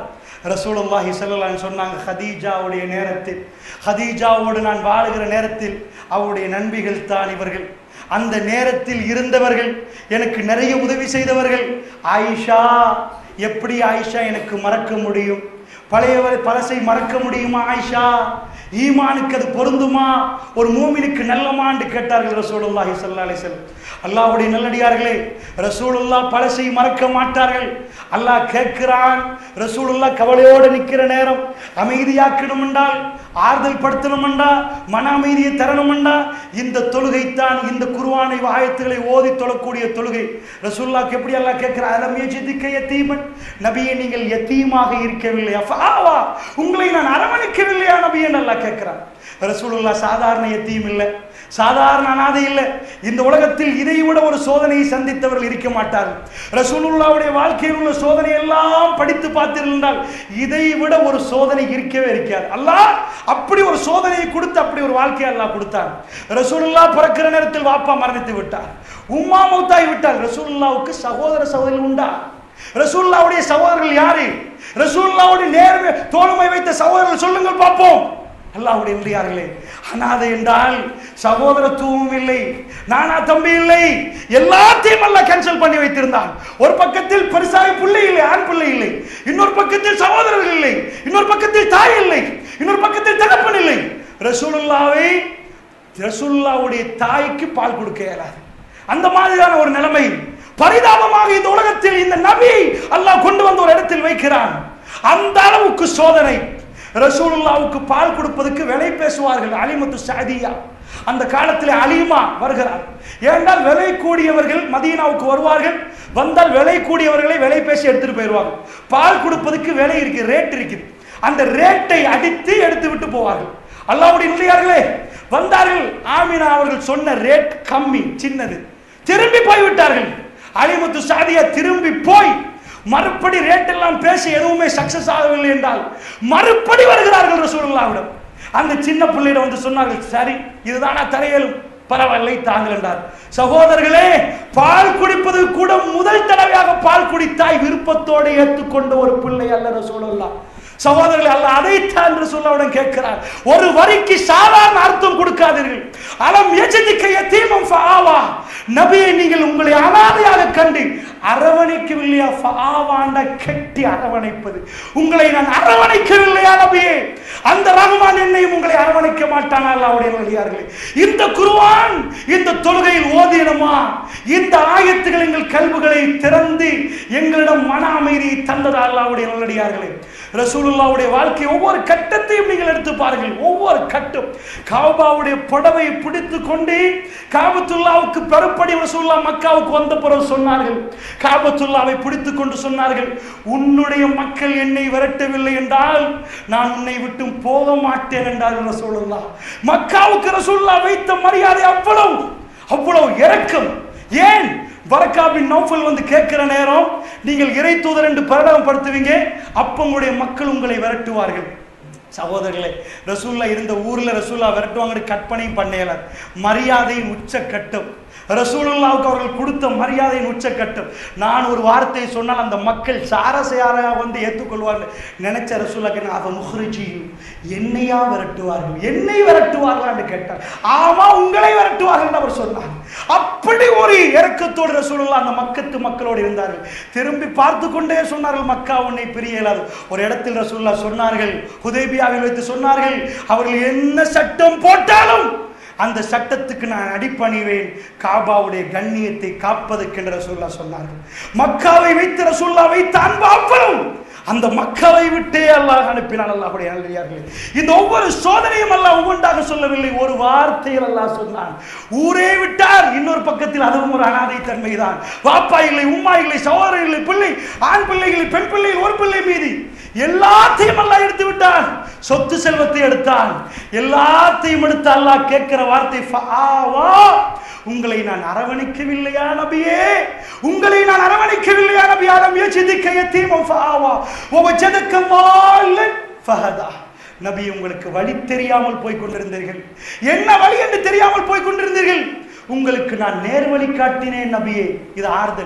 ரசூலுல்லாஹி ஸல்லல்லாஹு சொன்னாங்க ஹதீஜாவுடைய நேரத்தில் ஹதீஜாவோடு நான் வாழுகிற நேரத்தில் அவருடைய நண்பிகள் தான் இவர்கள் அந்த நேரத்தில் இருந்தவர்கள் எனக்கு நிறைய உதவி செய்தவர்கள் ஆயிஷா எப்படி ஆயிஷா எனக்கு மறக்க முடியும் பழையவர் பழசை மறக்க முடியுமா ஆயிஷா ஈமானுக்கு அது பொருந்துமா ஒரு மூமினுக்கு நல்லமான்னு கேட்டார்கள் ரசூலுல்லாஹி ஸல்லல்லாஹு அலைஹி வஸல்லம் அல்லாஹ்வுடைய நல்லடியார்களே ரசூலுல்லாஹ் பழசை மறக்க மாட்டார்கள் அல்லாஹ் கேட்கிறான் ரசூலுல்லாஹ் கவலையோடு நிற்கிற நேரம் அமைதியாக்கணும் என்றால் ஆறுதல் படுத்தணும் என்றா மன அமைதியை தரணும் என்றா இந்த தொழுகை தான் இந்த குருவானை ஆயத்துகளை ஓதி தொழக்கூடிய தொழுகை ரசூலுல்லாஹ்க்கு எப்படி அல்லாஹ் கேட்கிறார் அலம் யஜிதிக்க யத்தீமன் நபியே நீங்கள் யத்தீமாக இருக்கவில்லை அஃபாவா உங்களை நான் அரவணைக்கவில்லையா நபி என்று அல்லாஹ் கேட்கிறார் ரசூலுல்லாஹ் சாதாரண யத்தீம் இல்லை சாதாரண அனாதை இல்லை இந்த உலகத்தில் இதை விட ஒரு சோதனையை சந்தித்தவர்கள் இருக்க மாட்டார்கள் ரசூலுல்லாவுடைய வாழ்க்கையில் உள்ள சோதனை எல்லாம் படித்து பார்த்திருந்தால் இதை விட ஒரு சோதனை இருக்கவே இருக்காது அல்லாஹ் அப்படி ஒரு சோதனையை கொடுத்து அப்படி ஒரு வாழ்க்கையை அல்லாஹ் கொடுத்தார் ரசூலுல்லா பிறக்கிற நேரத்தில் வாப்பா மரணித்து விட்டார் உம்மா மௌத்தாய் விட்டார் ரசூலுல்லாவுக்கு சகோதர சகோதரி உண்டா ரசூலுல்லாவுடைய சகோதரர்கள் யாரு ரசூலுல்லாவுடைய நேர்மை தோழமை வைத்த சகோதரர்கள் சொல்லுங்கள் பார்ப்போம் அல்லாஹ்வுடைய நல்லடியார்களே அனாதை என்றால் சகோதரத்துவம் இல்லை நானா தம்பி இல்லை எல்லாத்தையும் அல்லாஹ் கேன்சல் பண்ணி வைத்திருந்தான் ஒரு பக்கத்தில் பெருசாக பிள்ளை இல்லை ஆண் பிள்ளை இல்லை இன்னொரு பக்கத்தில் சகோதரர்கள் இல்லை இன்னொரு பக்கத்தில் தாய் இல்லை இன்னொரு பக்கத்தில் தகப்பன் இல்லை ரசூலுல்லாவை ரசூலுல்லாவுடைய தாய்க்கு பால் கொடுக்க இயலாது அந்த மாதிரியான ஒரு நிலைமை பரிதாபமாக இந்த உலகத்தில் இந்த நபி அல்லாஹ் கொண்டு வந்து ஒரு இடத்தில் வைக்கிறான் அந்த அளவுக்கு சோதனை ரசூலுல்லாவுக்கு பால் கொடுப்பதற்கு விலை பேசுவார்கள் அலிமத்து சாதியா அந்த காலத்தில் அலிமா வருகிறார் ஏனென்றால் விலை கூடியவர்கள் மதீனாவுக்கு வருவார்கள் வந்தால் விலை கூடியவர்களை விலை பேசி எடுத்துட்டு போயிடுவாங்க பால் கொடுப்பதற்கு விலை இருக்கு ரேட் இருக்குது அந்த ரேட்டை அடித்து எடுத்து விட்டு போவார்கள் அல்லாவுடைய நிலையார்களே வந்தார்கள் ஆமினா அவர்கள் சொன்ன ரேட் கம்மி சின்னது திரும்பி போய்விட்டார்கள் அலிமுத்து சாதியா திரும்பி போய் மறுபடி ரேட் எல்லாம் பேசி எதுவுமே சக்சஸ் ஆகவில்லை என்றால் மறுபடி வருகிறார்கள் ரசூலுல்லாவிடம் அந்த சின்ன பிள்ளையிடம் வந்து சொன்னார்கள் சரி இதுதானா தரையலும் பரவாயில்லை தாங்கள் என்றார் சகோதரர்களே பால் குடிப்பது கூட முதல் தடவையாக பால் குடித்தாய் விருப்பத்தோடு ஏற்றுக்கொண்ட ஒரு பிள்ளை அல்ல ரசூலுல்லா சகோதரர்கள் அல்ல அதைத்தான் என்று சொல்லவுடன் கேட்கிறார் ஒரு வரிக்கு சாதாரண அர்த்தம் கொடுக்காதீர்கள் அலம் எஜதிக்க யதீமம் ஃபஆவா நபியை நீங்கள் உங்களை அனாதையாக கண்டு அரவணைக்கவில்லையா ஃபஆவாண்ட கெட்டி அரவணைப்பது உங்களை நான் அரவணைக்கவில்லையா நபியே அந்த ரஹ்மான் என்னையும் உங்களை அரவணைக்க மாட்டானா அல்லாவுடைய நல்லியார்களே இந்த குருவான் இந்த தொழுகையில் ஓதினமா இந்த ஆயத்துகள் எங்கள் கல்விகளை திறந்து எங்களிடம் மன அமைதியை தந்ததா அல்லாவுடைய நல்லடியார்களே ரசூலுல்லாவுடைய வாழ்க்கை ஒவ்வொரு கட்டத்தையும் நீங்கள் எடுத்து பாருங்கள் ஒவ்வொரு கட்டம் காபாவுடைய புடவையை பிடித்து கொண்டு காபத்துல்லாவுக்கு பெருப்படி ரசூல்லா மக்காவுக்கு வந்த பிறகு சொன்னார்கள் காபத்துல்லாவை பிடித்து கொண்டு சொன்னார்கள் உன்னுடைய மக்கள் என்னை விரட்டவில்லை என்றால் நான் உன்னை விட்டு போக மாட்டேன் என்றார்கள் ரசூலுல்லா மக்காவுக்கு ரசூல்லா வைத்த மரியாதை அவ்வளவு அவ்வளவு இறக்கம் ஏன் வரக்கா பின் நௌஃபல் வந்து கேட்கிற நேரம் நீங்கள் இறை தூதர் என்று பரிணாமப்படுத்துவீங்க அப்ப உங்களுடைய மக்கள் உங்களை விரட்டுவார்கள் சகோதரர்களே ரசூல்லா இருந்த ஊர்ல ரசூல்லா விரட்டுவாங்கன்னு கற்பனையும் பண்ணல மரியாதையின் உச்சக்கட்டம் ரசூலுல்லாவுக்கு அவர்கள் கொடுத்த மரியாதையின் உச்சக்கட்டம் நான் ஒரு வார்த்தையை சொன்னால் அந்த மக்கள் சாரசையாரா வந்து ஏற்றுக்கொள்வார்கள் நினைச்ச ரசூல்லாக்கு அதை முஹ்ரிஜியும் என்னையா விரட்டுவார்கள் என்னை விரட்டுவார்களான்னு கேட்டார் ஆமா உங்களை விரட்டுவார்கள் அவர் சொன்னார் அப்படி ஒரு இறக்கத்தோடு ரசூலுல்லா அந்த மக்கத்து மக்களோடு இருந்தார்கள் திரும்பி பார்த்து கொண்டே சொன்னார்கள் மக்கா உன்னை பிரிய இயலாது ஒரு இடத்தில் ரசூல்லா சொன்னார்கள் ஹுதைபியாவில் வைத்து சொன்னார்கள் அவர்கள் என்ன சட்டம் போட்டாலும் அந்த சட்டத்துக்கு நான் அடிப்பணிவேன் காபாவுடைய கண்ணியத்தை காப்பதற்கென்று ரசூல்லா சொன்னார்கள் மக்காவை வைத்து ரசூல்லா வைத்த அன்பு அவ்வளவு அந்த மக்களை விட்டே அல்லாஹ் அனுப்பினான் அல்லாஹுடைய நல்லடியார்களே இந்த ஒவ்வொரு சோதனையும் அல்லாஹ் ஒவ்வொன்றாக சொல்லவில்லை ஒரு வார்த்தையில் அல்லாஹ் சொன்னான் ஊரே விட்டார் இன்னொரு பக்கத்தில் அதுவும் ஒரு அனாதை தன்மைதான் வாப்பா இல்லை உம்மா இல்லை சகோதரர் இல்லை பிள்ளை ஆண் பிள்ளைகள் பெண் பிள்ளை ஒரு பிள்ளை மீதி எல்லாத்தையும் அல்லாஹ் எடுத்து விட்டான் சொத்து செல்வத்தை எடுத்தான் எல்லாத்தையும் எடுத்து அல்லாஹ் கேட்கிற வார்த்தை ஃபஆவா உங்களை நான் அரவணைக்கவில்லையா நபியே உங்களை நான் அரவணைக்கவில்லையா நபி ஆலம் யஜிதிக்க யதீமம் ஃபஆவா வவஜதக்க வால்லன் ஃபஹதா நபி உங்களுக்கு வழி தெரியாமல் போய் கொண்டிருந்தீர்கள் என்ன வழி என்று தெரியாமல் போய் கொண்டிருந்தீர்கள் உங்களுக்கு நான் நேர் வழி காட்டினேன் நபியே இது ஆறுதல்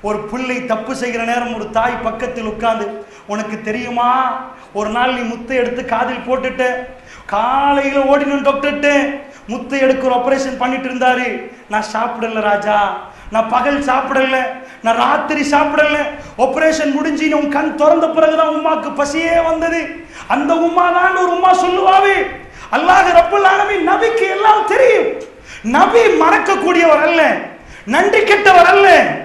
ஒரு பிள்ளை தப்பு செய்கிற நேரம் ஒரு தாய் பக்கத்தில் உட்கார்ந்து உனக்கு தெரியுமா ஒரு நாள் நீ முத்தை எடுத்து காதில் போட்டுட்ட காலையில் ஓடினு டாக்டர்ட்டு முத்தை எடுக்கிற ஆபரேஷன் பண்ணிட்டு இருந்தாரு நான் சாப்பிடல ராஜா நான் பகல் சாப்பிடல நான் ராத்திரி சாப்பிடல ஆபரேஷன் முடிஞ்சு உன் கண் திறந்த பிறகுதான் உமாக்கு பசியே வந்தது அந்த உமா தான் ஒரு உமா சொல்லுவாவே அல்லாஹ் ரப்பல் ஆலமீன் நபிக்கு எல்லாம் தெரியும் நபி மறக்கக்கூடியவர் அல்ல நன்றி கெட்டவர் அல்ல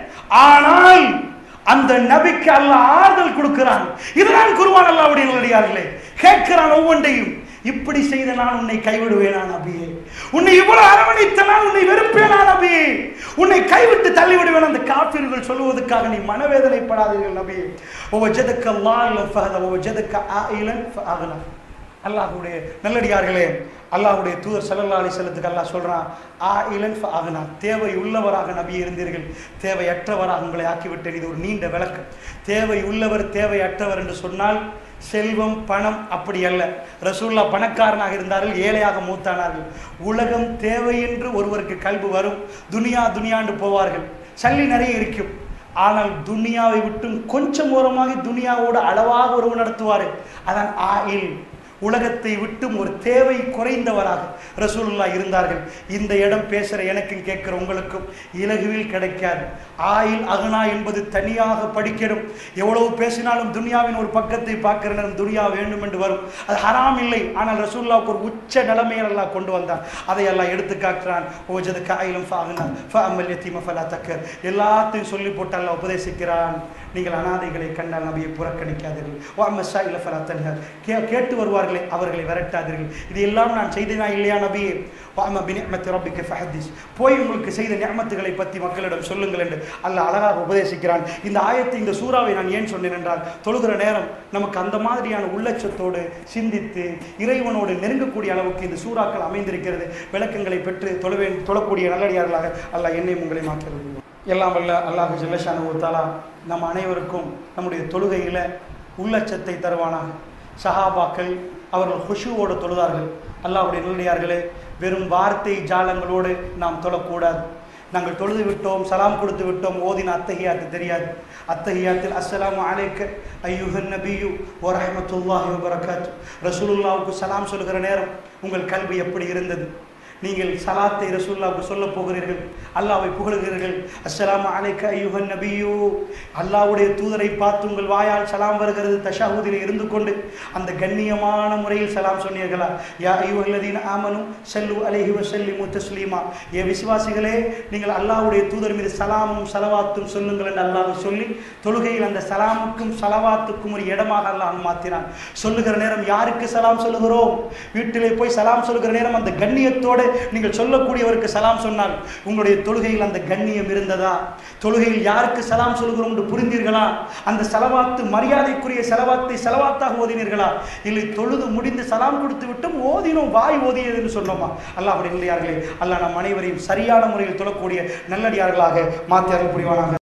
ஆனால் அந்த நபிக்கு அல்லாஹ் ஆறுதல் கொடுக்கிறான் இதுதான் குருவான் அல்லாவுடைய நல்லடியார்களே கேட்கிறான் ஒவ்வொன்றையும் இப்படி செய்த நான் உன்னை கைவிடுவேனா நபியே உன்னை இவ்வளவு அரவணைத்த நான் உன்னை வெறுப்பேனா நபியே உன்னை கைவிட்டு தள்ளிவிடுவேன் அந்த காப்பீர்கள் சொல்லுவதற்காக நீ மனவேதனைப்படாதீர்கள் நபியே ஒவ்வொஜதுக்கு அல்லாஹ் ஃபஹத ஒவ்வொஜதுக்கு ஆயிலன் ஃபஅகனா அல்லாஹ்வுடைய நல்லடியார்களே அல்லாஹ்வுடைய தூதர் ஸல்லல்லாஹு அலைஹி வஸல்லத்துக்கு அல்லாஹ் சொல்றான் ஆ இலன் ஆகுனா தேவை உள்ளவராக நபி இருந்தீர்கள் தேவையற்றவராக உங்களை ஆக்கிவிட்டேன் இது ஒரு நீண்ட விளக்கம் தேவை உள்ளவர் தேவையற்றவர் என்று சொன்னால் செல்வம் பணம் அப்படி அல்ல ரசூல்லா பணக்காரனாக இருந்தார்கள் ஏழையாக மூத்தானார்கள் உலகம் தேவை என்று ஒருவருக்கு கல்வி வரும் துனியா துனியாண்டு போவார்கள் சல்லி நிறைய இருக்கும் ஆனால் துனியாவை விட்டும் கொஞ்சம் ஓரமாக துனியாவோடு அளவாக உறவு நடத்துவார் அதான் ஆயில் உலகத்தை விட்டும் ஒரு தேவை குறைந்தவராக ரசூலுல்லா இருந்தார்கள் இந்த இடம் பேசுகிற எனக்கும் கேட்குற உங்களுக்கும் இலகுவில் கிடைக்காது ஆயில் அகனா என்பது தனியாக படிக்கணும் எவ்வளவு பேசினாலும் துனியாவின் ஒரு பக்கத்தை பார்க்கிற நேரம் துனியா வேண்டும் என்று வரும் அது ஹராம் இல்லை ஆனால் ரசூல்லாவுக்கு ஒரு உச்ச நிலைமையில் எல்லாம் கொண்டு வந்தான் அதை எல்லாம் எடுத்து காட்டுறான் ஓஜது காயிலும் ஃபாகுனா ஃபஅமல் யதீம ஃபலா தக்கர் எல்லாத்தையும் சொல்லி போட்டு அல்லாஹ் உபதேசிக்கிறான் நீங்கள் அனாதைகளை கண்டால் நபியை புறக்கணிக்காதீர்கள் ஓ அம்மஷா இல்லை ஃபலா தன்ஹர் கே கேட்டு வருவார்களே அவர்களை விரட்டாதீர்கள் இது எல்லாம் நான் செய்தேனா இல்லையா நபியே வாம பினிமத்தி ரப்பிக்கு ஃபஹதீஸ் போய் உங்களுக்கு செய்த நியமத்துகளை பற்றி மக்களிடம் சொல்லுங்கள் என்று அல்லாஹ் அழகாக உபதேசிக்கிறான் இந்த ஆயத்தை இந்த சூறாவை நான் ஏன் சொன்னேன் என்றால் தொழுகிற நேரம் நமக்கு அந்த மாதிரியான உள்ளட்சத்தோடு சிந்தித்து இறைவனோடு நெருங்கக்கூடிய அளவுக்கு இந்த சூறாக்கள் அமைந்திருக்கிறது விளக்கங்களை பெற்று தொழுவேன் தொழக்கூடிய நல்லடியார்களாக அல்லாஹ் என்னை உங்களை மாற்றுகிறது எல்லாம் வல்ல அல்லாஹ் ஜல்லஷானு தாலா நம் அனைவருக்கும் நம்முடைய தொழுகையில் உள்ளச்சத்தை தருவானாக சஹாபாக்கள் அவர்கள் ஹுஷுவோடு தொழுதார்கள் அல்லாஹ்வுடைய நல்லடியார்களே வெறும் வார்த்தை ஜாலங்களோடு நாம் தொழக்கூடாது நாங்கள் தொழுது விட்டோம் சலாம் கொடுத்து விட்டோம் ஓதின அத்தகையாத்து தெரியாது அத்தகையாத்தில் அஸ்ஸலாமு அலைக்க ஐயுஹன் நபியு ஓ ரஹமத்துல்லாஹி வபரகாத்து ரசூலுல்லாவுக்கு சலாம் சொல்கிற நேரம் உங்கள் கல்வி எப்படி இருந்தது நீங்கள் சலாத்தை ரசூல்லாவுக்கு சொல்ல போகிறீர்கள் அல்லாவை புகழுகிறீர்கள் அஸ்ஸலாமு அலைக்க ஐயுஹன் நபியூ அல்லாவுடைய தூதரை பார்த்து உங்கள் வாயால் சலாம் வருகிறது தஷாஹூதில் இருந்து கொண்டு அந்த கண்ணியமான முறையில் சலாம் சொன்னீர்களா யா ஐயுஹல்லதீன ஆமனு செல்லு அலைஹி வசல்லிமு தஸ்லீமா ஏ விசுவாசிகளே நீங்கள் அல்லாஹ்வுடைய தூதர் மீது சலாமும் சலவாத்தும் சொல்லுங்கள் என்று அல்லாஹ் சொல்லி தொழுகையில் அந்த சலாமுக்கும் சலவாத்துக்கும் ஒரு இடமாக அல்லாஹ் மாற்றினான் சொல்லுகிற நேரம் யாருக்கு சலாம் சொல்லுகிறோம் வீட்டிலே போய் சலாம் சொல்லுகிற நேரம் அந்த கண்ணியத்தோடு நீங்கள் சொல்லக்கூடியவருக்கு சலாம் சொன்னால் உங்களுடைய தொழுகையில் அந்த கண்ணியம் இருந்ததா தொழுகையில் யாருக்கு சலாம் சொல்கிறோம் என்று புரிந்தீர்களா அந்த செலவாத்து மரியாதைக்குரிய செலவாத்தை செலவாத்தாக ஓதினீர்களா இல்லை தொழுது முடிந்து சலாம் கொடுத்து விட்டும் ஓதினோம் வாய் ஓதியது என்று சொன்னோமா அல்லாஹ் அப்படி இல்லையார்களே அல்லாஹ் நம் அனைவரையும் சரியான முறையில் தொழக்கூடிய நல்லடியார்களாக மாற்றி அருள் புரிவானாக